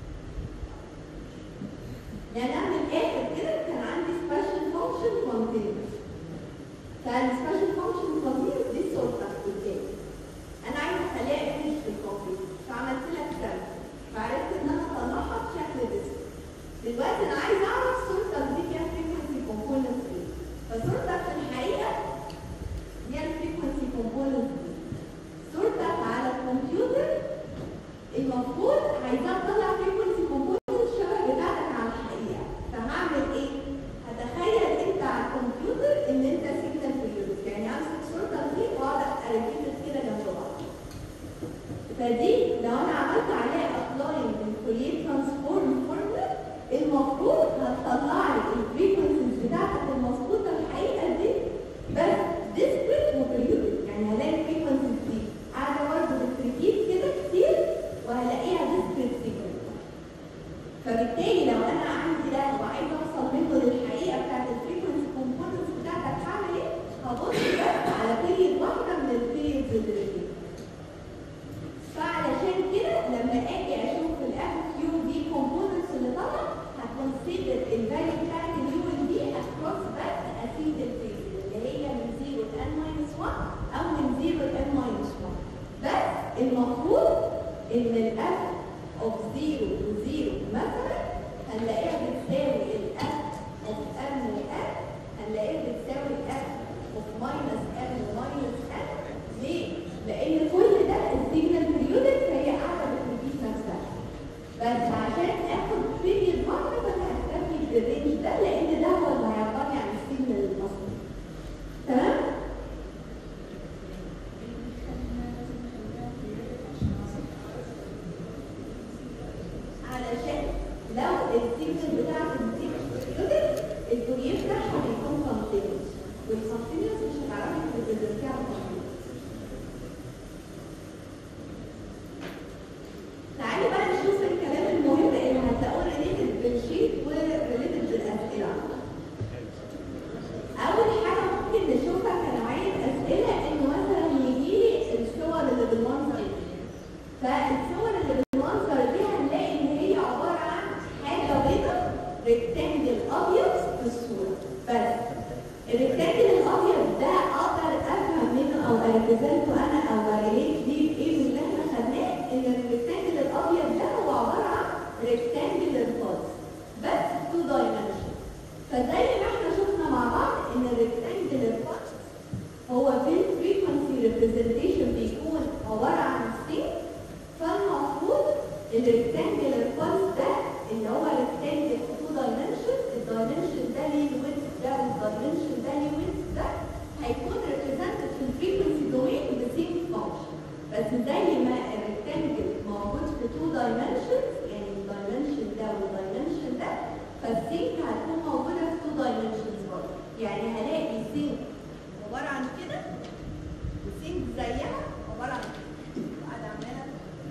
يعني انا من الاخر كده كان عندي سبيشال فانكشن كونتينوس فالسبيشال فانكشن كونتينوس دي السلطة قدامي انا عايزه اخليها ايمج في الكمبيوتر فعملت لك سامبل فعرفت ان انا اطلعها بشكل ديسك دلوقتي انا عايزه اعرف صورتك دي فيها فريكونسي كومبوننت ايه فصورتك في الحقيقه هي الفريكونسي كومبوننت دي صورتك على الكمبيوتر المفروض عايزاها تطلع فريكونسي كومبوننت شبه بتاعتك على الحقيقه فهعمل ايه؟ هتخيل انت على الكمبيوتر ان انت سيجنال بيريودك يعني امسك صورتك دي واقعد اركبك كده جنب بعض فدي لو انا عملت عليها ابلاي من كوليت ترانسفورم فورمولا المفروض هتطلع لي الفريكونسيز بتاعتك المظبوطه الحقيقه دي بس ديسكريت وبريودك يعني هلاقي الفريكونسيز المفروض ان الاف اوف 0 و0 مثلا هنلاقيها بتساوي الاف اوف ام وام هنلاقيها بتساوي اف اوف ماينس ام وماينس ام ليه؟ لان كل ده السيجنال بريودك هي قاعده بتريبيت نفسها بس عشان اخد بيريد واحده فانا هكتفي بالرينج ده لان ده هو اللي هيعبرني عن السيجنال المصري تمام؟ علشان لو السيجنال بتاعت البريودك الفوريه بتاعها هيكون كونتينوس والكونتينوس مش هتعرفي تريبريزنتيها كونتينوس تعالي بقى نشوف الكلام المهم اللي هتلاقوه ريليتد بالشيت وريليتد بالاسئله اول حاجه ممكن نشوفها كنوعيه اسئله انه مثلا يجي لي الصور اللي بالمنظر ده فالصور اللي بالمنظر دي هنلاقي ان هي عباره عن حاجه بيضاء ريكتانجل ابيض في الصوره بس الريكتانجل الابيض ده اقدر افهم منه او اريبريزنته انا او اريليت ليه بايه من اللي احنا خدناه ان الريكتانجل الابيض ده هو عباره عن ريكتانجل بلس بس تو دايمنشن فزي ما احنا شفنا مع بعض ان الريكتانجل بلس هو في الفريكونسي ريبريزنتيشن بيكون عباره عن ستيت فالمفروض الريكتانجل بلس ده اللي هو ريكتانجل تو دايمنشن الدايمنشن ده ليه الويدث ده والدايمنشن ده ليه الويدث ده هيكون ريبريزنتد في الفريكونسي دومين بسيم فانكشن بس زي ما الريكتانجل موجود في تو دايمنشن يعني الدايمنشن ده والدايمنشن ده فالسينك هتكون موجوده في تو دايمنشنز برضه يعني هلاقي سينك عباره عن كده وسينك زيها عباره عن كده قاعده عماله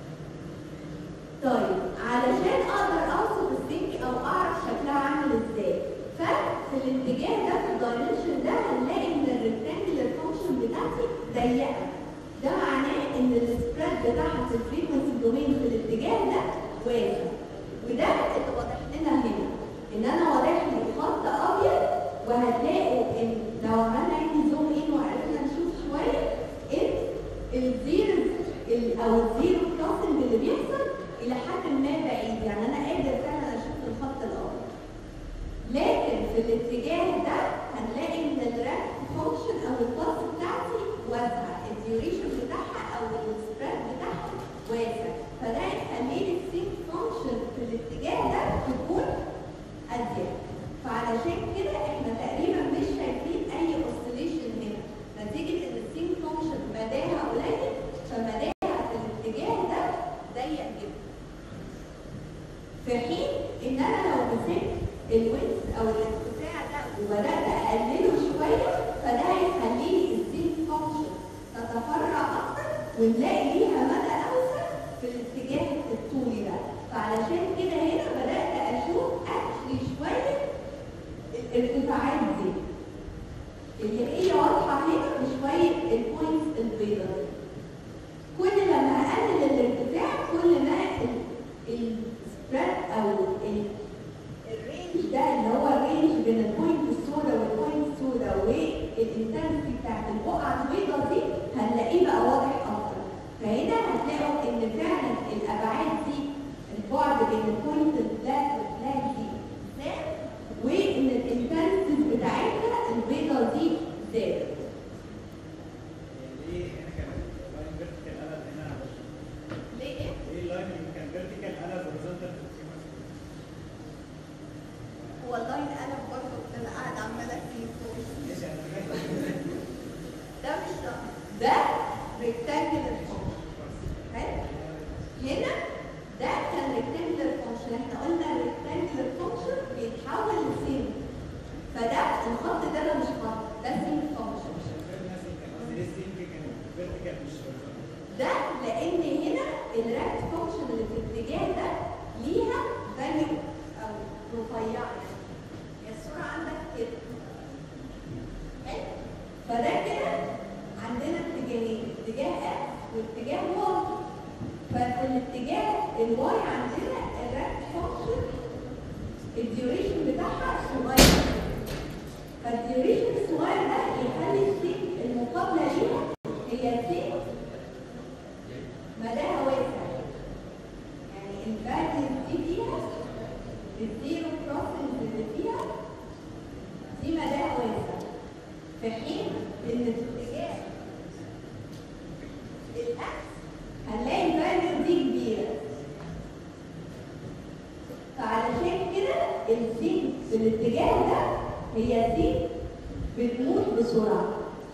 طيب علشان اقدر اوصف السينك او اعرف شكلها عامل ازاي ففي الاتجاه ده في الدايمنشن ده هنلاقي ان الريكتانجلر فانكشن بتاعتي ضيقه ده معناه ان السبريد بتاعها في الفريكونسي دومين في الاتجاه ده واسع وده اللي واضح لنا هنا ان انا واضح لي خط ابيض وهتلاقوا ان لو عملنا عندي زوم ان وعرفنا نشوف شويه ان الزيرو ال- او الزيرو كروسنج اللي بيحصل الى حد ما بعيد يعني انا قادر فعلا اشوف الخط الابيض لكن في الاتجاه ده هنلاقي ان الريك فانكشن او الباس بتاعتي واسعه الديوريشن بتاعها او السبريد بتاعها واسع فده يخلي لي السينك فانكشن في الاتجاه ده تكون اضيق فعلشان كده احنا تقريبا مش شايفين اي اوسيليشن هنا نتيجه ان السينك فانكشن مداها قليل فمداها في الاتجاه ده ضيق جدا في حين ان انا لو مسكت الويدث او الارتفاع ده وبدات اقلله شويه فده هيخلي لي السين فانكشن تتفرع اكتر ونلاقي ليها مدى اوسع في الاتجاه الطولي ده فعلشان كده هنا بدات اشوف اكشلي شويه الارتفاعات دي اللي هي واضحه هنا بشويه البوينتس البيضاء كل لما اقلل الارتفاع كل ما السبريد او ال- الرينج ده اللي هو الرينج بين البوينت السوداء والبوينت السوداء والانتنسيتي بتاعت البقعه البيضاء دي هنلاقيه بقى واضح اكتر فهنا هتلاقوا ان فعلا الابعاد دي البعد بين البوينت البلاك والبلاك دي زاد وان الانتنسيتي بتاعتها البيضاء دي زادت ليه هنا كان لاين فيرتيكال قلب هنا على وشه؟ ليه ايه؟ ليه اللاين اللي كان فيرتيكال قلب هوريزونتال هو اللاين قلب برضه انا قاعد عماله فيه فوق ماشي انا فاهم ده مش ده ده ريكتانجلر فانكشن حلو هنا ده كان ريكتانجلر فانكشن احنا قلنا الريكتانجلر فانكشن بيتحول لسين فده الخط ده ده مش خط ده سين فانكشن قصدي ليه السين كان فيرتيكال مش هوريزونتال ده لان هنا الريكت فانكشن اللي في الاتجاه ده ليها فاليو او رفيعه يعني هي الصوره عندك كده حلو؟ فده كده عندنا اتجاهين اتجاه اكس واتجاه واي ففي الاتجاه الواي عندنا الريكت فانكشن الديوريشن بتاعها صغير فالديوريشن الصغير ده يخلي السين المقابله ليها هي سين مداها واسع يعني الفاليوز دي فيها الزيرو كروسنج اللي فيها دي مداها واسع في حين ان في اتجاه الاكس هنلاقي الفاليو دي كبيره فعلشان كده السين في الاتجاه ده هي سين بتموت بسرعه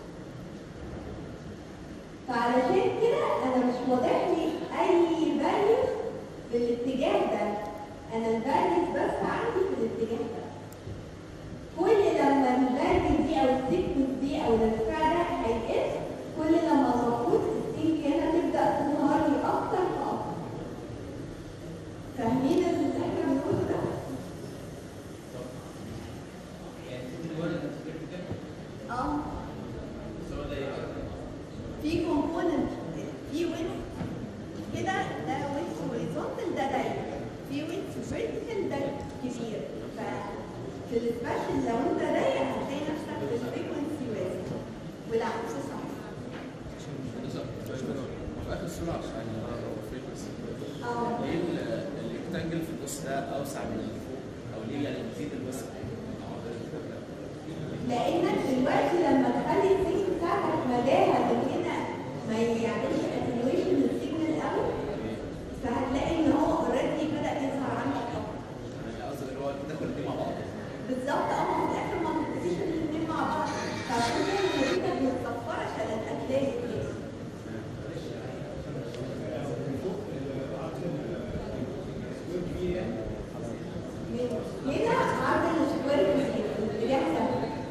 فعلشان كده انا مش واضح لي اي فاليو في الاتجاه ده انا الفاليوز بس عندي في الاتجاه ده كل لما الفاليو دي او السيكونس دي او الارتفاع ده هيقل كل لما المفروض السينك هنا تبدا تظهر لي اكتر فاكتر فاهمين اللي احنا بنقوله ده؟ اه في كومبوننت في ويت كده ده ويت هوريزونتال ده ضيق في ويت فيرتيكال ده كبير ففي السبيشال لو انت ضيق هتلاقي نفسك في الفريكونسي واسع والعكس صح في اخر الصوره عشان الفريكونسي اه ليه ال- الريكتانجل في النص ده اوسع من اللي فوق او ليه يعني بتزيد الوسع لانك دلوقتي لما تخلي السيجنال بتاعتك مداها من هنا ما يعملش اتنويشن للسيجنال قوي فهتلاقي ان هو اوريدي بدا يظهر عندك اكتر يعني قصدي اللي هو تاخد الاثنين مع بعض بالظبط اه ما هو في الاخر ما بتبقيش الاثنين مع بعض فعشان كده النتيجه متصفره عشان هتلاقي الاثنين هنا عرض السكوير كتير الاتجاه ده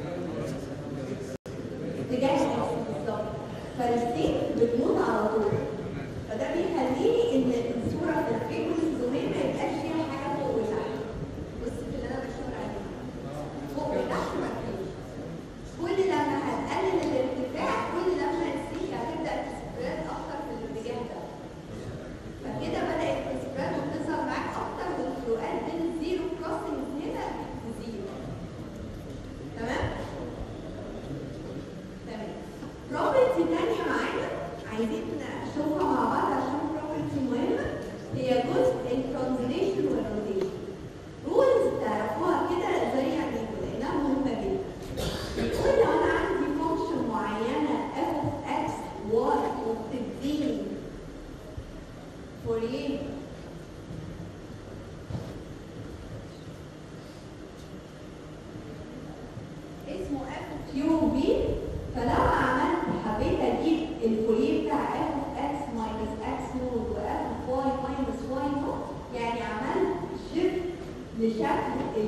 اتجاه ده بالظبط فالسين بتموت على طول فده بيخليني ان الصوره في الفريكونسي دومين ما يبقاش فيها حاجه فوق وتحت بص في اللي انا بشاور عليه فوق وتحت ما فيش كل لما هتقلل الارتفاع كل لما السين هتبدا تسبريد اكتر في الاتجاه ده فكده بدات تسبريد وتظهر معاك اكتر والفروقات بين الزيرو كروسنج هنا زيرو تمام تمام بروبرتي تانية معانا عايزين نشوفها مع بعض عشان بروبرتي مهمة هي جزء الترانزليشن والروتيشن رولز تعرفوها كده زي يعني لانها مهمة جدا بتقول لو انا عندي فانكشن معينة f of x y وبتديني فوريه اسمه f of q v فلو عملت حبيت اجيب الفوريه بتاع f of x minus x نود و f of y minus y نود يعني عملت شيفت لشكل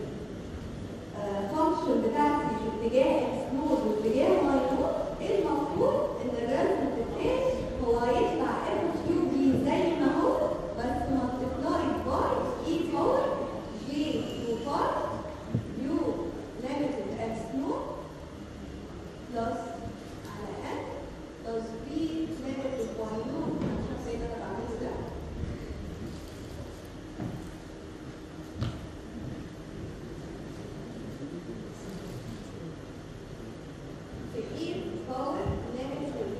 الفانكشن بتاعتي في اتجاه x نود واتجاه y نود المفروض ان الريزلت بتاعي هو هيطلع f of q v زي ما هو بس multiplied by e power j to power u negative x نود plus على n plus b negative y نود عشان زي ما انا بعمله ده في e power negative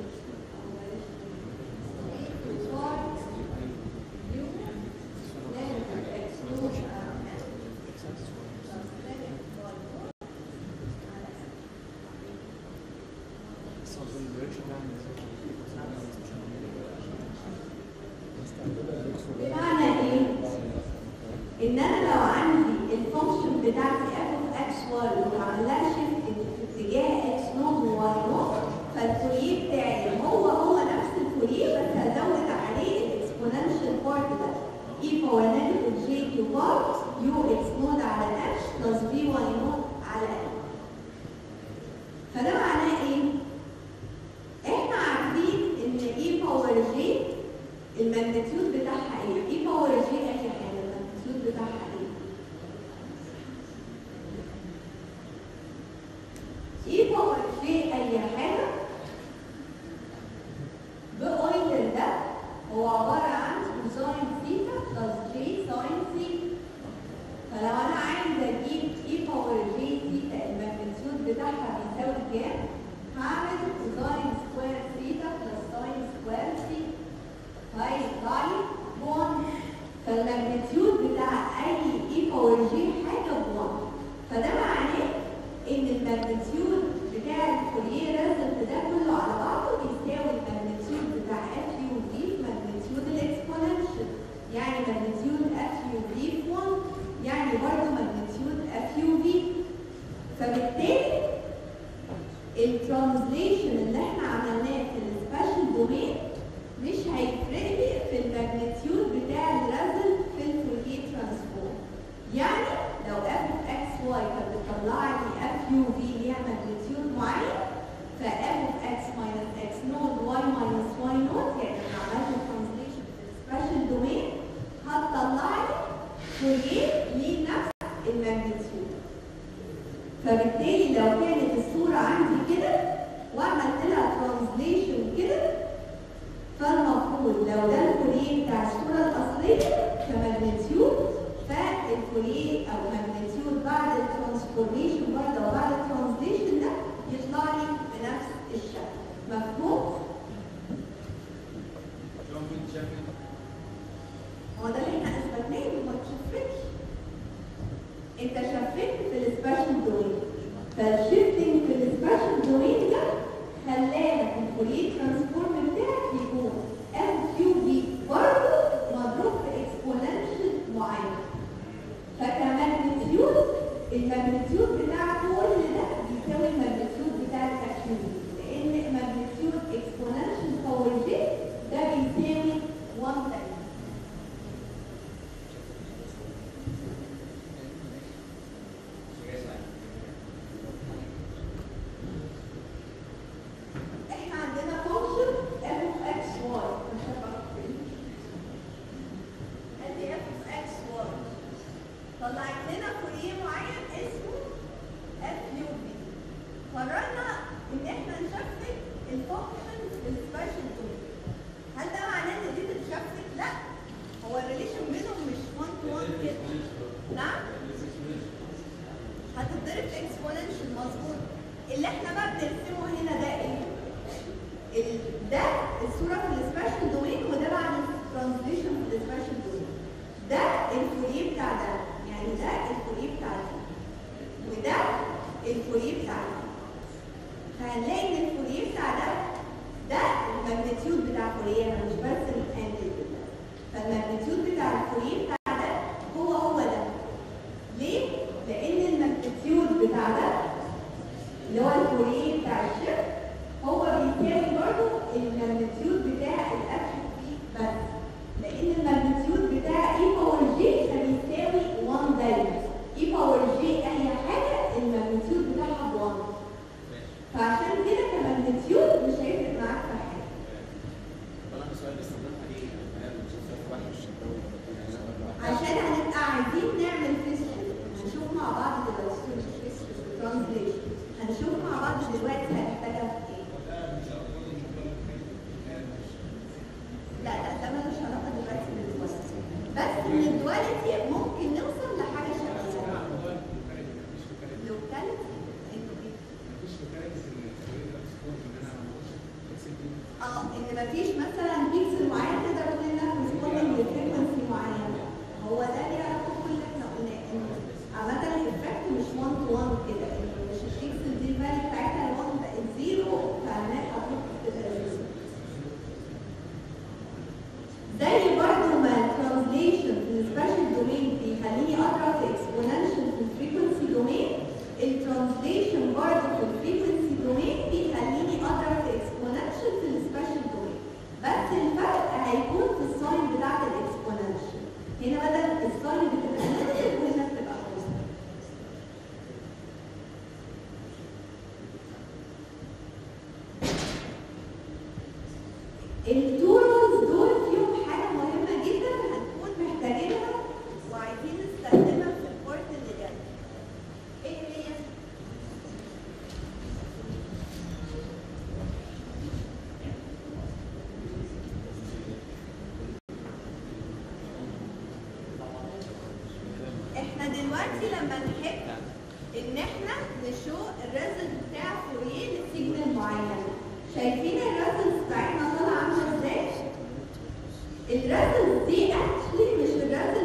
e to power u negative x نود على n plus negative y نود على n بمعنى ايه؟ ان انا لو عندي الفانكشن بتاعتي f of x y وعملها شيفت في اتجاه x نوت و y نوت فالفوريه بتاعي هو هو نفس الفوريه بس هزود عليه الاكسبوننشال بارت ده e باور نيجاتيف j to power u x نوت على h plus b y نوت على n فده معناه ايه؟ احنا عارفين ان e باور j الماجنتيود بتاعها ايه؟ ايه باور جي اخر حاجه الماجنتيود بتاعها ايه؟ ايه باور جي اي حاجه باويلر ده هو عباره عن كوساين ثيتا بلس جي ساين ثيتا فلو انا عايزه اجيب ايه باور جي ثيتا الماجنتيود بتاعها بيساوي كام؟ هعمل كوساين سكوير ثيتا بلس ساين سكوير ثيتا فالماجنتيود بتاع اي اي باور جي حاجه ب1 فده معناه ان الماجنتيود بتاع الفوريه ريزلت ده كله على بعضه بيساوي الماجنتيود بتاع اف يو في في ماجنتيود الاكسبوننشال يعني ماجنتيود اف يو في في 1 يعني برضه ماجنتيود اف يو في فبالتالي الترانزليشن اللي احنا عملناه في السبيشال دومين مش هيفرق لي في الماجنتيود بتاع الريزلت في الفوريه ترانسفورم يعني لو اف اكس واي كانت بتطلع لي اف يو في ليها ماجنتيود معين فاف اكس ماينس اكس نوت واي ماينس واي نوت يعني لما عملت ترانزليشن في السبيشال دومين هتطلع لي فوريه ليه نفس الماجنتيود فبالتالي لو كانت الصورة عندي كده وعملت لها ترانزليشن كده فالمفروض لو ده الفوريه بتاع الصورة الأصلية كماجنتيود فالفوريه أو ماجنتيود بعد الترانسفورميشن برضه وبعد الترانزليشن ده يطلع لي بنفس الشكل مفهوم؟ هو ده اللي احنا اثبتناه وما تشفتش انت شفت في السبيشال دومين فالشيفتنج في السبيشال دومين ده خلاك الفوريه ترانسفورم بتاعك يكون اف كيو في برضه مضروب في اكسبوننشال معين فكماجنتيود الماجنتيود بتاع كل ده بيساوي الماجنتيود بتاع الاف كيو في لان ماجنتيود اكسبوننشال باور جي ده بيساوي 1 تاني احنا عندنا فانكشن f of x y مش هبقى ادي f of x y طلعت لنا فوريه معين اسمه f u v قررنا ان احنا نشفت الفانكشن السبيشال دومين هل ده معناه ان دي تتشفت؟ لا هو الريليشن بينهم مش 1 تو 1 كده نعم هتتضرب في اكسبوننشال مظبوط اللي احنا بقى بنرسمه هنا ده ايه؟ ال- ده الصوره في السبيشال دومين وده بعد الترانزليشن في السبيشال دومين ده الفوريه بتاع ده يعني ده الفوريه بتاع ده وده الفوريه بتاع ده فهنلاقي ان الفوريه بتاع ده ده الماجنتيود بتاع الفوريه انا مش برسم الانجل ده فالماجنتيود بتاع الفوريه بتاع ده هو هو ده ليه؟ لان الماجنتيود بتاع ده اللي هو الفوريه بتاع الشيفت هو بيساوي برضه الماجنتيود بتاع الاف بي بس لان الماجنتيود بتاع اي باور جي ده بيساوي 1 دايما اي باور جي اي حاجه الماجنتيود بتاعها ب 1 فعشان كده كماجنتيود مش هيفرق معاك في حاجه طبعا السؤال بس استخدام عليه انا بنشوف واحد عشان هنبقى عايزين نعمل فيس هنشوف مع بعض دلوقتي مش فيس ترانزليشن هنشوف مع بعض دلوقتي هنحتاجها في ايه لا لا ده ملوش علاقه دلوقتي بالدواليتي بس من الدواليتي ممكن نوصل لحاجه شبيهه لوكاليتي انه ايه اه ان مفيش مثلا بيكسل معين تقدر تقول انها كورسبوندنج لفريكونسي معينه هو ده ليه علاقه بكل اللي احنا قلناه انه عامه الايفكت مش 1 تو 1 كده انه مش البيكسل دي الفاليو بتاعتها 1 بقت زيرو فعمال هتروح تبقى زيرو زي برضه ما الترانزليشن في السبيشال دومين بيخليني اضرب في اكسبوننشال في الفريكونسي دومين الترانزليشن برضه في الفريكونسي دومين بيخليني اضرب في اكسبوننشال في السبيشال دومين بس الفرق هيكون في الساين بتاعت الاكسبوننشال هنا بدل الساين بتبقى نيجاتيف وهنا بتبقى بوزيتيف التولز دول فيهم حاجة مهمة جدا هنكون محتاجينها وعايزين نستخدمها في الكورس اللي جاي. ايه هي؟ احنا دلوقتي لما نحب ان احنا نشو الريزلت بتاع فوريه لسيجنال معين شايفين الريزلت بتاعتنا طالعه عامله ازاي؟ الريزلت دي اكشلي مش الريزلت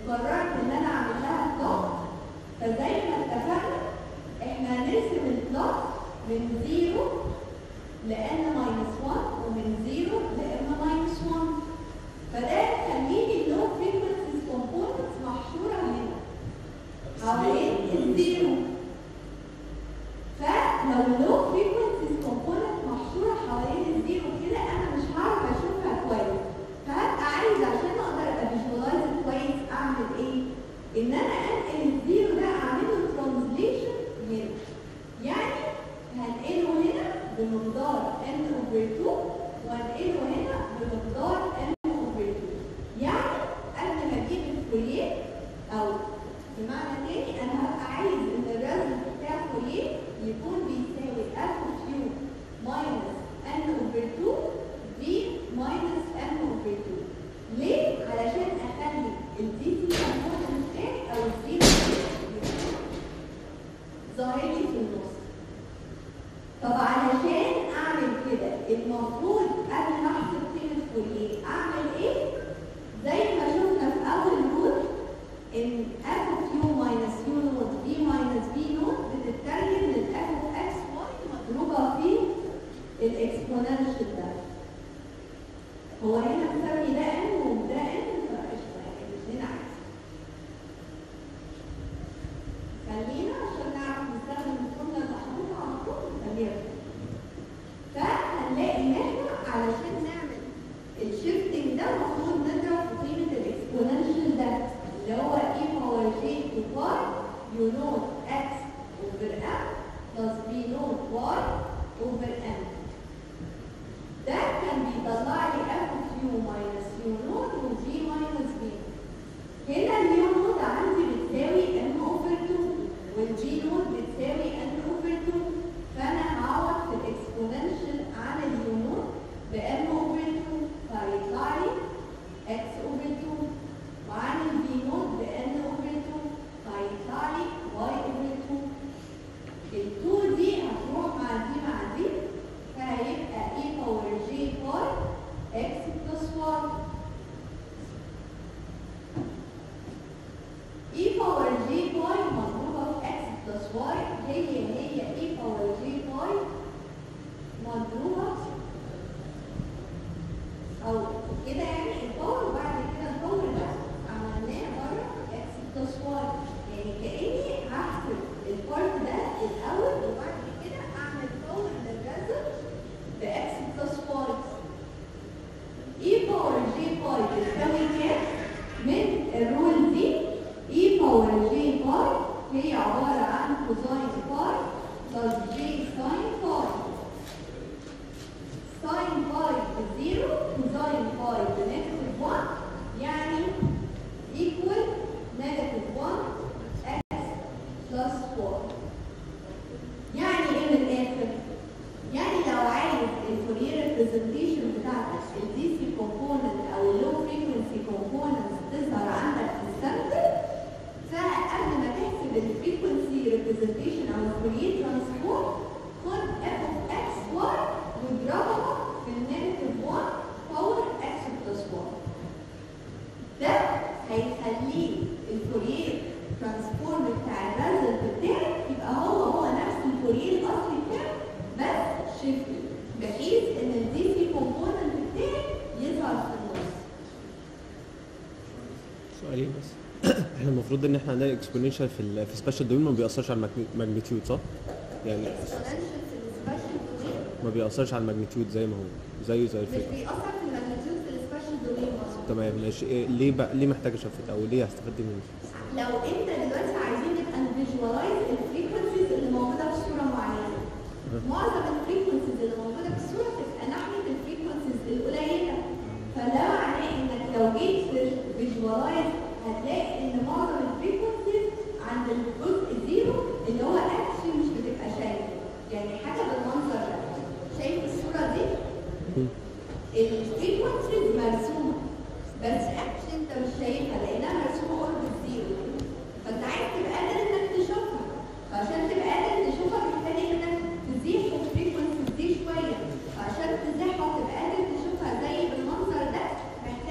وقررت ان انا اعمل لها بلوت فزي ما اتفقنا احنا هنرسم البلوت من زيرو لان ماينس 1 ومن زيرو لان ماينس 1 فده يخليني اللو فريكونسيز كومبوننتس محشوره هنا حوالين الزيرو فلو اللو فريكونسيز كومبوننت محشوره حوالين الزيرو كده انا مش هعرف اشوفها كويس فهبقى عايز عشان اقدر ابقى فيجوالايز كويس اعمل ايه؟ ان انا انقل الزيرو ده اعمله ترانزليشن هنا يعني هنقله هنا بمقدار n over 2 وهنقله هنا بمقدار n over 2 يعني قبل ما اجيب الفوليه او بمعنى تاني انا هبقى عايز ان الرسم بتاع الفوليه يكون بيساوي f of u minus n over 2 v minus n over 2 ليه؟ علشان اخلي الدي سي كومبوننت بتاعي او الزيرو ظاهر لي في النص طب علشان اعمل كده المفروض قبل ما احسب قيمه فوليه اعمل ايه؟ زي ما شفنا في اول رول ان f of u minus u نوت v minus v نوت بتترجم لل f of x y مضروبه في الاكسبوننشال ده هو هنا مسمي ده n وده n فقشطه يعني الاثنين عادي خلينا عشان نعرف نستخدم الجمله المحطوطه على طول نخليها فهنلاقي ان احنا علشان نعمل الشيفتنج ده المفروض نضرب في قيمه الاكسبوننشال ده اللي هو e باور j to y u نوت x over m plus b نوت y over m ده كان بيطلع لي f of u minus u نوت و g minus b هنا اليو نوت عندي بتساوي n over 2 والجي نوت بتساوي n over 2 فانا هعوض في الاكسبوننشال عن اليو نوت ب n over 2 فيطلع لي x over 2 وعن البي نوت ب n over 2 فيطلع لي y over 2 ال 2 دي هتروح مع دي مع دي فهيبقى e power j باي x plus y e power j باي مضروبة في x plus y هي هي e power j باي مضروبة أو كده يعني الباور وبعد كده الباور ده عملناه بره x plus y يعني كأني هحسب البارت ده الأول وبعد كده أعمل باور للريزلت ب x plus y e باور j باي بتساوي كام؟ من الرول دي e باور j باي هي عبارة عن كوزاين باي بلس j ساين باي ساين باي بزيرو كوزاين باي بنيجاتيف 1 يعني equal نيجاتيف 1 x بلس 4 يعني ايه من الاخر؟ يعني لو عايز الفورير ريبريزنتيشن بتاعتك الدي سي كومبوننت او اللو فريكونسي كومبوننت تظهر عندك في السنتر فقبل ما تحسب الفريكونسي ريبريزنتيشن او الفورير ترانسفورم خد اف اوف اكس واي واضربها في النيجاتيف 1 باور اكس بلس 1 ده هيخليه الفورير ترانسفورم بتاع الريزلت بتاعك يبقى هو هو نفس الفورير الاصلي بتاعك بس شيفت بحيث ان الدي سي كومبوننت بتاعك يظهر في النص سؤالين بس احنا المفروض ان احنا عندنا اكسبوننشال في ال في سبيشال دومين ما بيأثرش على الماجنتيود صح؟ يعني exponential في السبيشال دومين ما بيأثرش على الماجنتيود زي ما هو زيه زي مش الفكرة بيأثر في الماجنتيود في السبيشال دومين برضه تمام ماشي إيه ليه بقى ليه محتاج اشفت او ليه هستفاد منه؟ لو انت دلوقتي عايزين نبقى نفيجوالايز الفريكونسيز اللي موجوده في صوره معينه معظم الفريكونسيز اللي موجوده في الصوره تبقى ناحيه الفريكونسيز القليله فده معناه انك لو جيت فيجوالايز هتلاقي ان معظم الفريكونسيز عند الجزء زيرو اللي هو اكشلي مش بتبقى شايفه يعني حاجه بالمنظر ده شايف الصوره دي الفريكونسيز مرسومه بس اكشلي انت مش شايفها لانها مرسومه قرب الزيرو فانت عايز تبقى قادر انك تشوفها فعشان تبقى قادر تشوفها محتاج انك تزيح الفريكونسيز دي شويه فعشان تزيحها وتبقى قادر تشوفها زي بالمنظر ده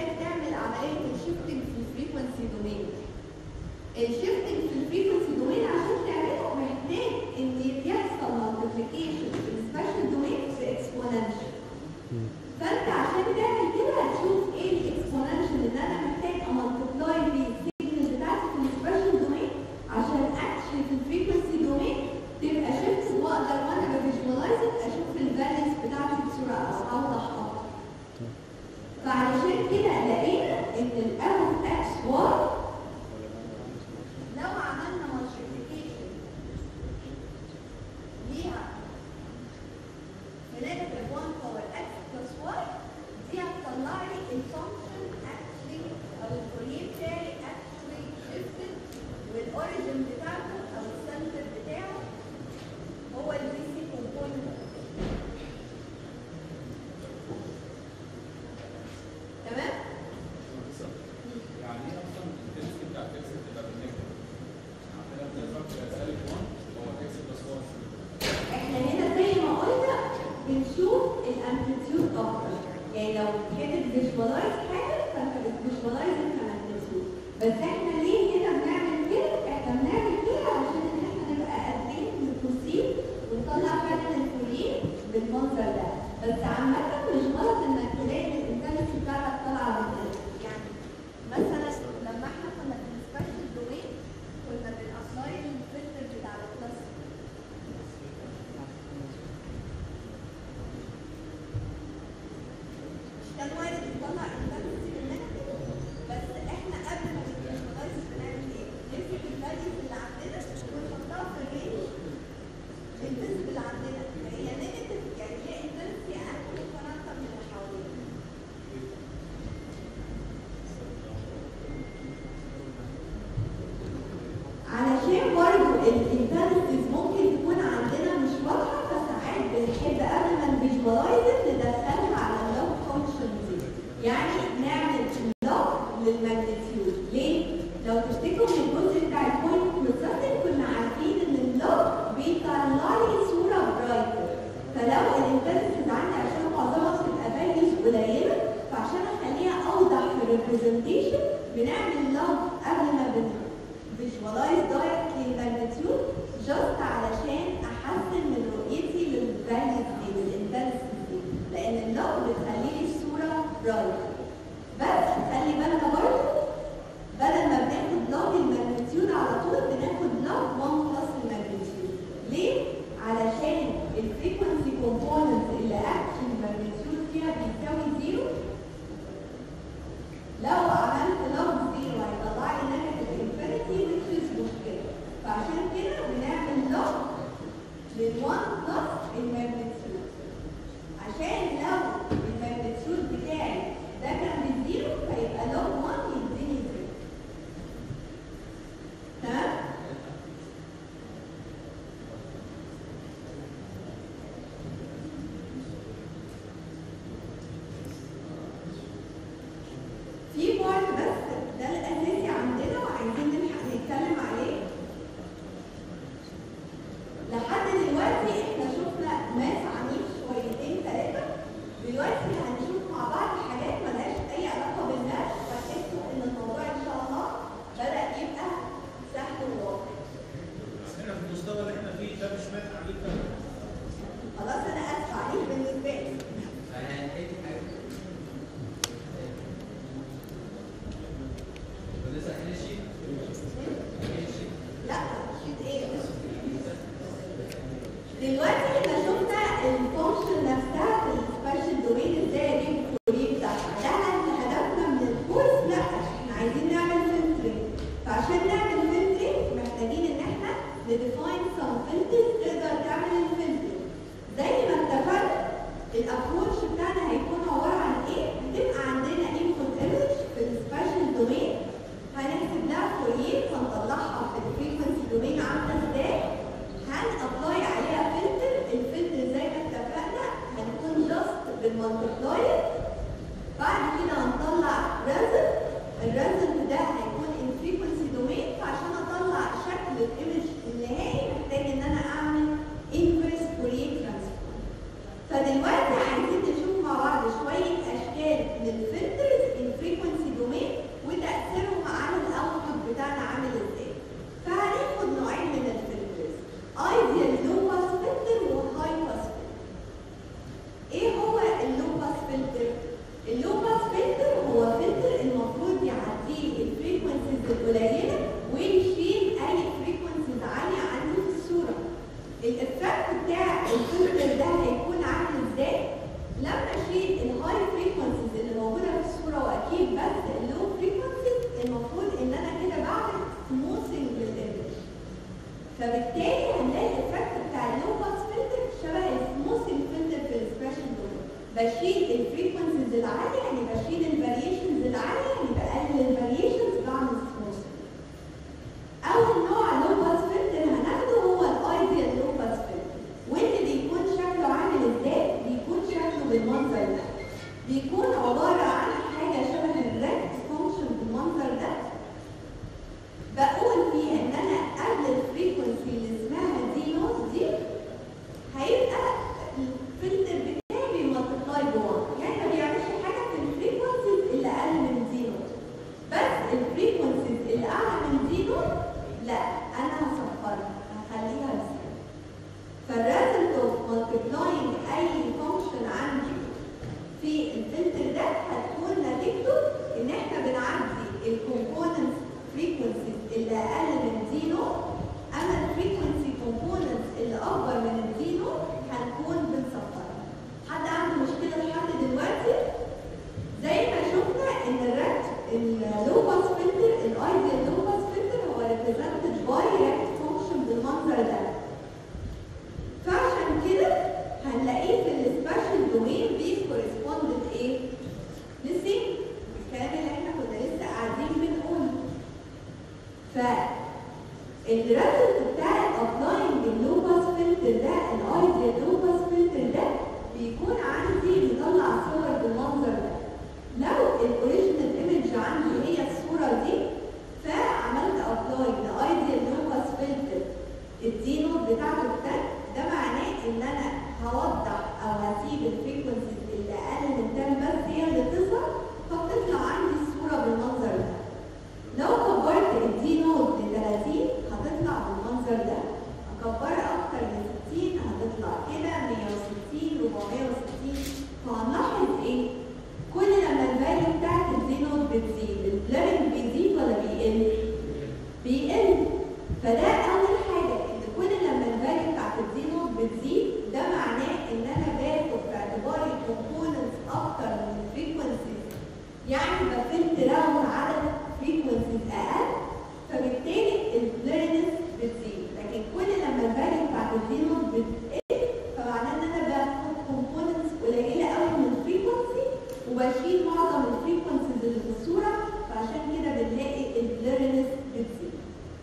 لو كانت فيجوالايز حاجه فانت بتفيجوالايز الماجنتيود بس احنا ليه هنا بنعمل كده؟ احنا بنعمل كده عشان ان احنا نبقى قادرين نبروسيد ونطلع فعلا الفولين بالمنظر ده بس عامة مش غلط انك تلاقي الانتنسي بتاعتك طالعه من يعني مثلا لما احنا كنا في السبيشال دومين كنا بنابلاي الفلتر بتاع البلس كان وارد يطلع انتنسي بالنيجاتيف بس احنا قبل ما نتفيجوالايز بنعمل ايه؟ نمسك الفاليوز اللي عندنا ونحطها في الرينج الفيزبل عندنا هي نيجاتيف يعني هي انتنسي اقل ممكن اكتر من اللي حوالينا علشان برضه الانتنسيز ممكن تكون عندنا مش واضحه فساعات بنحب قبل ما نفيجوالايز ندخلها على اللوج فانكشن دي يعني نعمل لوج للماجنتيود ليه؟ لو تفتكروا من الجزء بتاع البوينت بروسيسنج كنا عارفين ان اللوج بيطلع لي صوره برايتر فلو الانتنسيز عندي عشان معظمها بتبقى فاليوز قليله فعشان اخليها اوضح في الريبريزنتيشن بنعمل لوج قبل ما بن visualize directly magnitude just علشان احسن من رؤيتي للفاليوز دي للانتنسيتي دي لان اللوج بتخلي لي الصوره برايت بس خلي بالنا برضه بدل ما بناخد لوج الماجنتيود على طول بناخد لوج 1 بلس الماجنتيود ليه؟ علشان الفريكونسي كومبوننت اللي اكشن الماجنتيود فيها بيساوي زيرو لو عملت لوج زيرو هيطلع لي نيجاتيف انفينيتي which is مشكله فعشان كده بنعمل لوج لل 1 بلس الماجنتيود عشان لو الماجنتيود بتاعي ده كان بزيرو فيبقى لوج 1 يديني زيرو تمام؟ في بارت بس ده الاساسي عندنا وعايزين نلحق نتكلم عليه لحد دلوقتي احنا شفنا ماس عنيف شويتين ثلاثه دلوقتي هنشوف مع بعض حاجات ملهاش اي علاقه بالماس فتحسوا ان الموضوع ان شاء الله بدا يبقى سهل وواضح بس احنا في المستوى اللي احنا فيه ده مش مات عليك خلاص انا اسف عليك بالنسبه لي لا شيت ايه دلوقتي احنا شفنا الفانكشن نفسها في السبيشال دومين ازاي اجيب الكوري بتاعها ده احنا هدفنا من الكورس لا احنا عايزين نعمل فلترنج فعشان نعمل فلترنج محتاجين ان احنا نديفاين سم فلترز تقدر تعمل الفلترنج زي ما اتفقنا الابروتش بتاعنا هيكون عباره عن ايه؟ هتبقى عندنا انبوت ايمج في السبيشال دومين هنكتب لها فوريه هنطلعها في الفريكونسي دومين عامله ازاي هن ابلاي عليها فلتر الفلتر زي ما اتفقنا هنكون جاست بالمالتبلاير بعد كده هنطلع ريزلت الريزلت ده هيكون ان فريكونسي دومين فعشان اطلع شكل الايمج النهائي محتاج ان انا اعمل تلاقوا عدد فريكونسيز اقل فبالتالي البليرنس بتزيد لكن كل لما الفاليو بتاعت الفي نوت بتقل فمعناه ان انا باخد كومبوننتس قليله قوي من الفريكونسي وبشيل معظم الفريكونسيز اللي في الصوره فعشان كده بنلاقي البليرنس بتزيد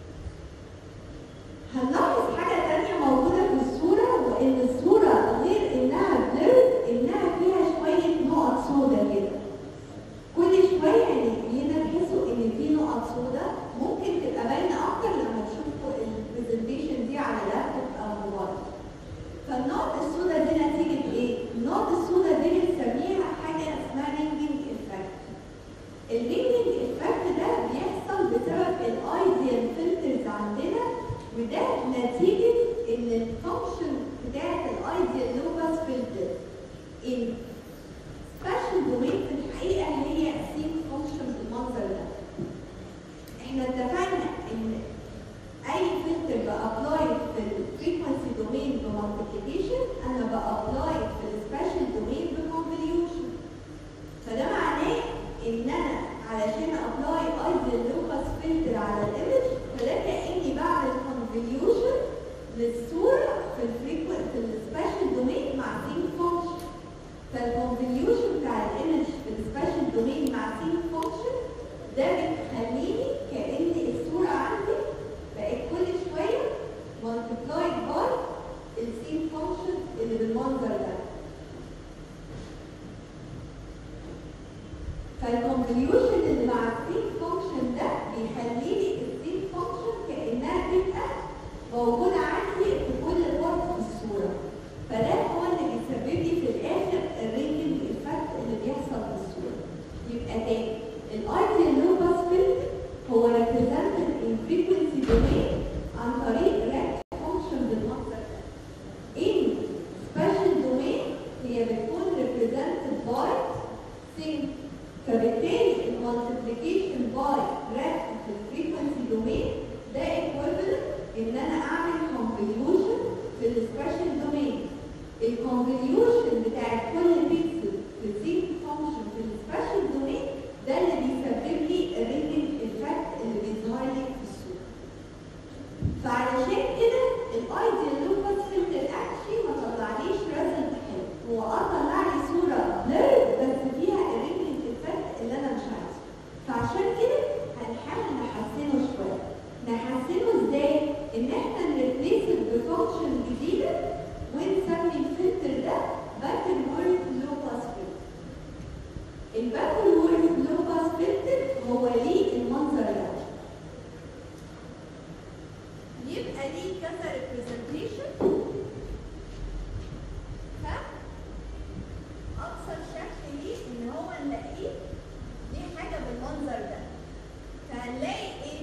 هنلاحظ حاجة تانية موجودة في الصورة وإن الصورة غير إنها بليرد إنها فيها شوية نقط سودا كده. كل شوية يعني هنا تحسوا إن في نقط سودا ممكن تبقى باينة أكتر لما تشوفوا البرزنتيشن دي على لابتوب أو موبايل. فالنقط السودا دي نتيجة إيه؟ النقط السودا دي بنسميها حاجة اسمها رينجينج إفكت. الرينجينج إفكت ده بيحصل بسبب الأيديال فلترز عندنا وده نتيجة إن الفانكشن بتاعت الايديال لوباس فلتر in special domain في الحقيقة هي سيم فانكشن بالمنظر ده. احنا اتفقنا إن أي فلتر بأبلاي في الفريكونسي دومين بمالتيبيكيشن أنا بأبلاي في السبيشال دومين بكونفوليوشن. فده معناه إن أنا علشان أبلاي ايديال لوباس فلتر على الإيمج فده كأني بعمل كونفوليوشن للصورة في الفريكونسي في السبيشال دومين مع سين فانكشن فالكونفوليوشن بتاع الايمج في السبيشال دومين مع سين فانكشن ده بيخليني كأن الصورة عندي بقت كل شوية multiplied by السين فانكشن اللي بالمنظر ده فالكونفوليوشن اللي مع السين فانكشن ده بيخلي لي السين فانكشن كانها تبقى موجوده عندي في كل بارت في الصوره فده هو اللي بيسبب لي في الاخر الرينجنج افكت اللي بيحصل في الصوره يبقى تاني الايديال لوباس فيلتر هو represented in frequency domain عن طريق ريكت فانكشن بالمنظر ده in special domain هي بتكون represented by sync فبالتالي المالتيبليكيشن باي ريت في الفريكونسي دومين ده equivalent ان انا اعمل convolution في السبيشال دومين الكونفوليوشن بتاع كل بيكسل في السيك فانكشن في السبيشال دومين ده اللي بيسبب لي الرينجنج افكت اللي بيظهر لي في الصوره فعلشان كده الايديال لوباس فلتر اكشلي ما طلعليش ريزلت حلو هو اه طلع لي صوره بليرد بس فيها الرينجنج افكت اللي انا مش عايزه فعشان كده هنحاول نحسنه شويه نحسنه ازاي ان احنا نريبليس بفانكشن جديده ونسمي الفلتر ده باكل وورد لو باس فلتر الباكل وورد لو باس فلتر هو ليه المنظر ده يبقى ليه كذا ريبريزنتيشن ف اقصر شكل ليه ان هو نلاقيه دي حاجه بالمنظر ده فهنلاقي ايه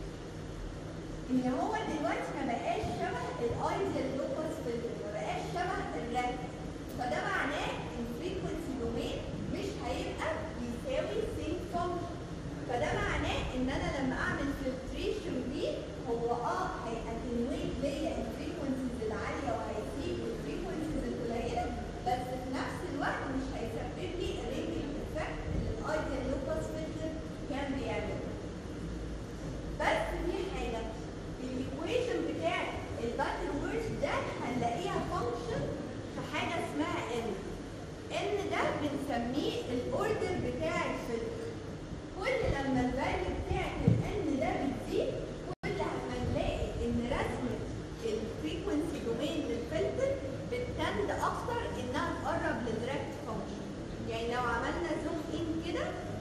ان هو دلوقتي ما بقاش شبه الايديال لوكس فلتر ما بقاش شبه الريكت فده معناه ان الفريكونسي دومين مش هيبقى بيساوي سينك فانكشن فده معناه ان انا لما اعمل فلتريشن بيه هو اه هيأتنويت ليا الفريكونسيز العاليه وهيسيب الفريكونسيز القليله بس في نفس الوقت مش هيسبب لي الرينجنج افكت اللي الايديال لوكس فلتر كان بيعمله بس في حاجه الايكويشن بتاع الباتل وورد ده هنلاقيها فانكشن في حاجه اسمها ان ان ده بنسميه الاوردر بتاع الفلتر كل لما الفاليو بتاعت الان ده بتزيد كل لما نلاقي ان رسمه الفريكونسي دومين للفلتر بتتند اكتر انها تقرب للدايركت فانكشن يعني لو عملنا زوم ان كده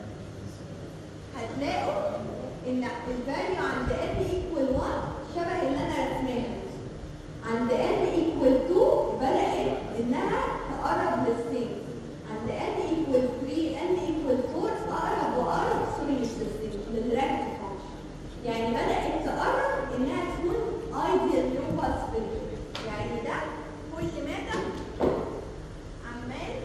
هتلاقوا ان الفاليو عند n equal 1 شبه اللي انا رسماها عند n equal 2 بدأت انها تقرب للسين عند n equal 3 n equal 4 تقرب وقرب سوري مش للسين للريكت فانكشن يعني بدأت تقرب انها تكون ideal low pass filter يعني ده كل مدى عمال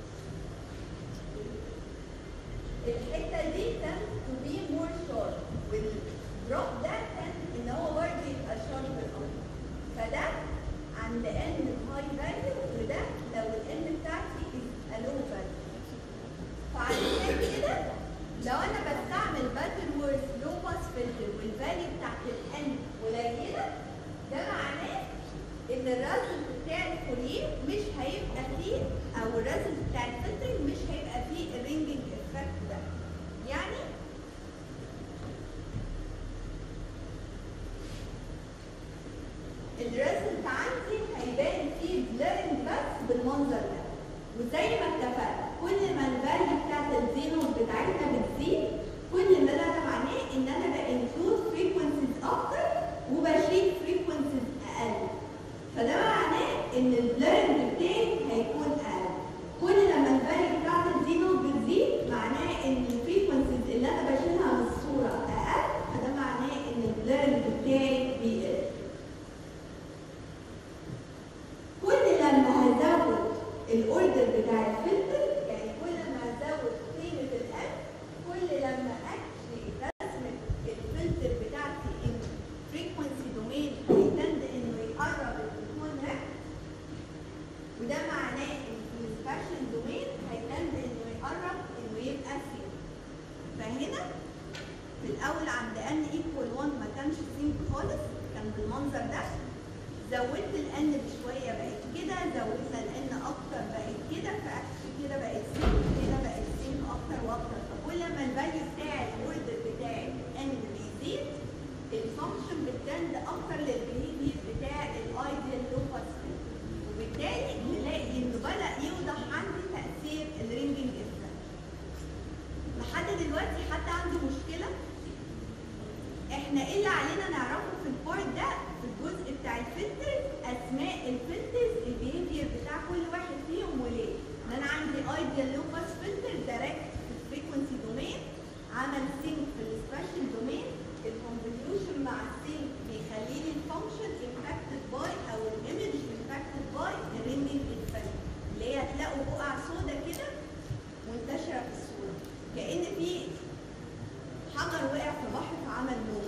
الحته دي tend to be more short والدروب ده tend ان هو برضه يبقى short بالأمر فده عند n في الاول عند ان ايكوال 1 ما كانش سينك خالص كان بالمنظر ده زودت الان بشويه بقت كده زودنا الان اكتر بقت كده فاكشلي كده بقت سينك كده بقت سينك اكتر واكتر فكل ما الفاليو بتاع الاوردر بتاع ان بيزيد الفانكشن بتتند اكتر للبيهيفير بتاع الايديال لو باس وبالتالي نلاقي انه بدا يوضح عندي تاثير الرينجنج افكت لحد دلوقتي حد عنده مشكله احنا ايه اللي علينا نعرفه في البورد ده في الجزء بتاع الفلتر اسماء الفلترز البيهيفير بتاع كل واحد فيهم وليه ان انا عندي ايديال لو باس فلتر دايركت في الفريكونسي دومين عمل سينك في السبيشال دومين الكونفوليوشن مع السينك بيخليني الفانكشن امباكتد باي او الايمج امباكتد باي الرينجنج افكت اللي هي هتلاقوا بقع سودا كده منتشره في الصوره كان في حجر وقع في بحر فعمل نور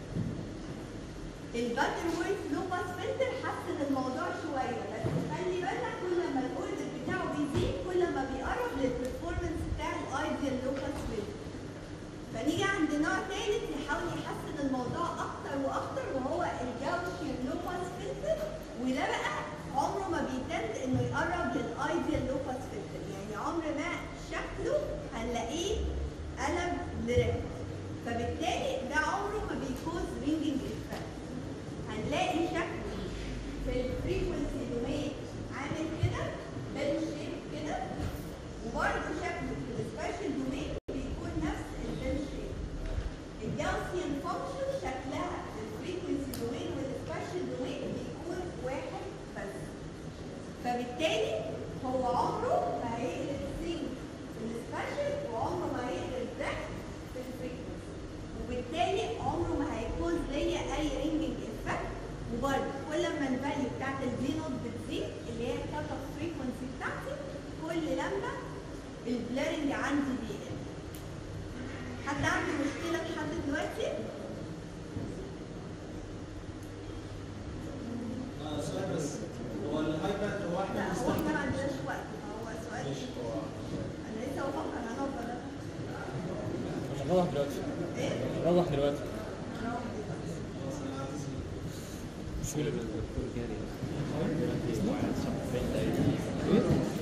الباتر وورث لو باس فلتر حسن الموضوع شويه بس خلي بالك كل ما الاوردر بتاعه بيزيد كل ما بيقرب للبرفورمانس بتاع الايديال لو باس فلتر فنيجي عند نوع ثالث يحاول يحسن الموضوع اكتر واكتر وهو الجاوشيان لو باس فلتر وده بقى عمره ما بيتند انه يقرب للايديال لو باس فلتر يعني عمر ما شكله هنلاقيه قلب لريد فبالتالي ده عمره ما بيكوز رينجنج افكت هنلاقي شكله في الفريكونسي دومين عامل كده بيل شيب كده وبرده شكله في السبيشال دومين بيكون نفس البيل شيب الجاوسيان فانكشن شكلها في الفريكونسي دومين والسبيشال دومين بيكون واحد بس فبالتالي هو عمره ما هيقلب سينك في السبيشال وعمره ما هيقلب ريك في الفريكونسي وبالتالي عمره ما هيكون ليا اي رينجنج افكت وبرده كل ما الفاليو بتاعت الفي نوت بتزيد اللي هي الكات اوف فريكونسي بتاعتي كل لما البليرنج عندي بيقل حد عنده مشكله لحد دلوقتي؟ آه، سؤال بس هو الهايبر هو لا احنا هو احنا ما بنستخدم عندناش وقت فهو سؤال انا لسه بفكر هنفضل نروح دلوقتي ايه؟ نروح دلوقتي هنروح بسم الله الدكتور جاري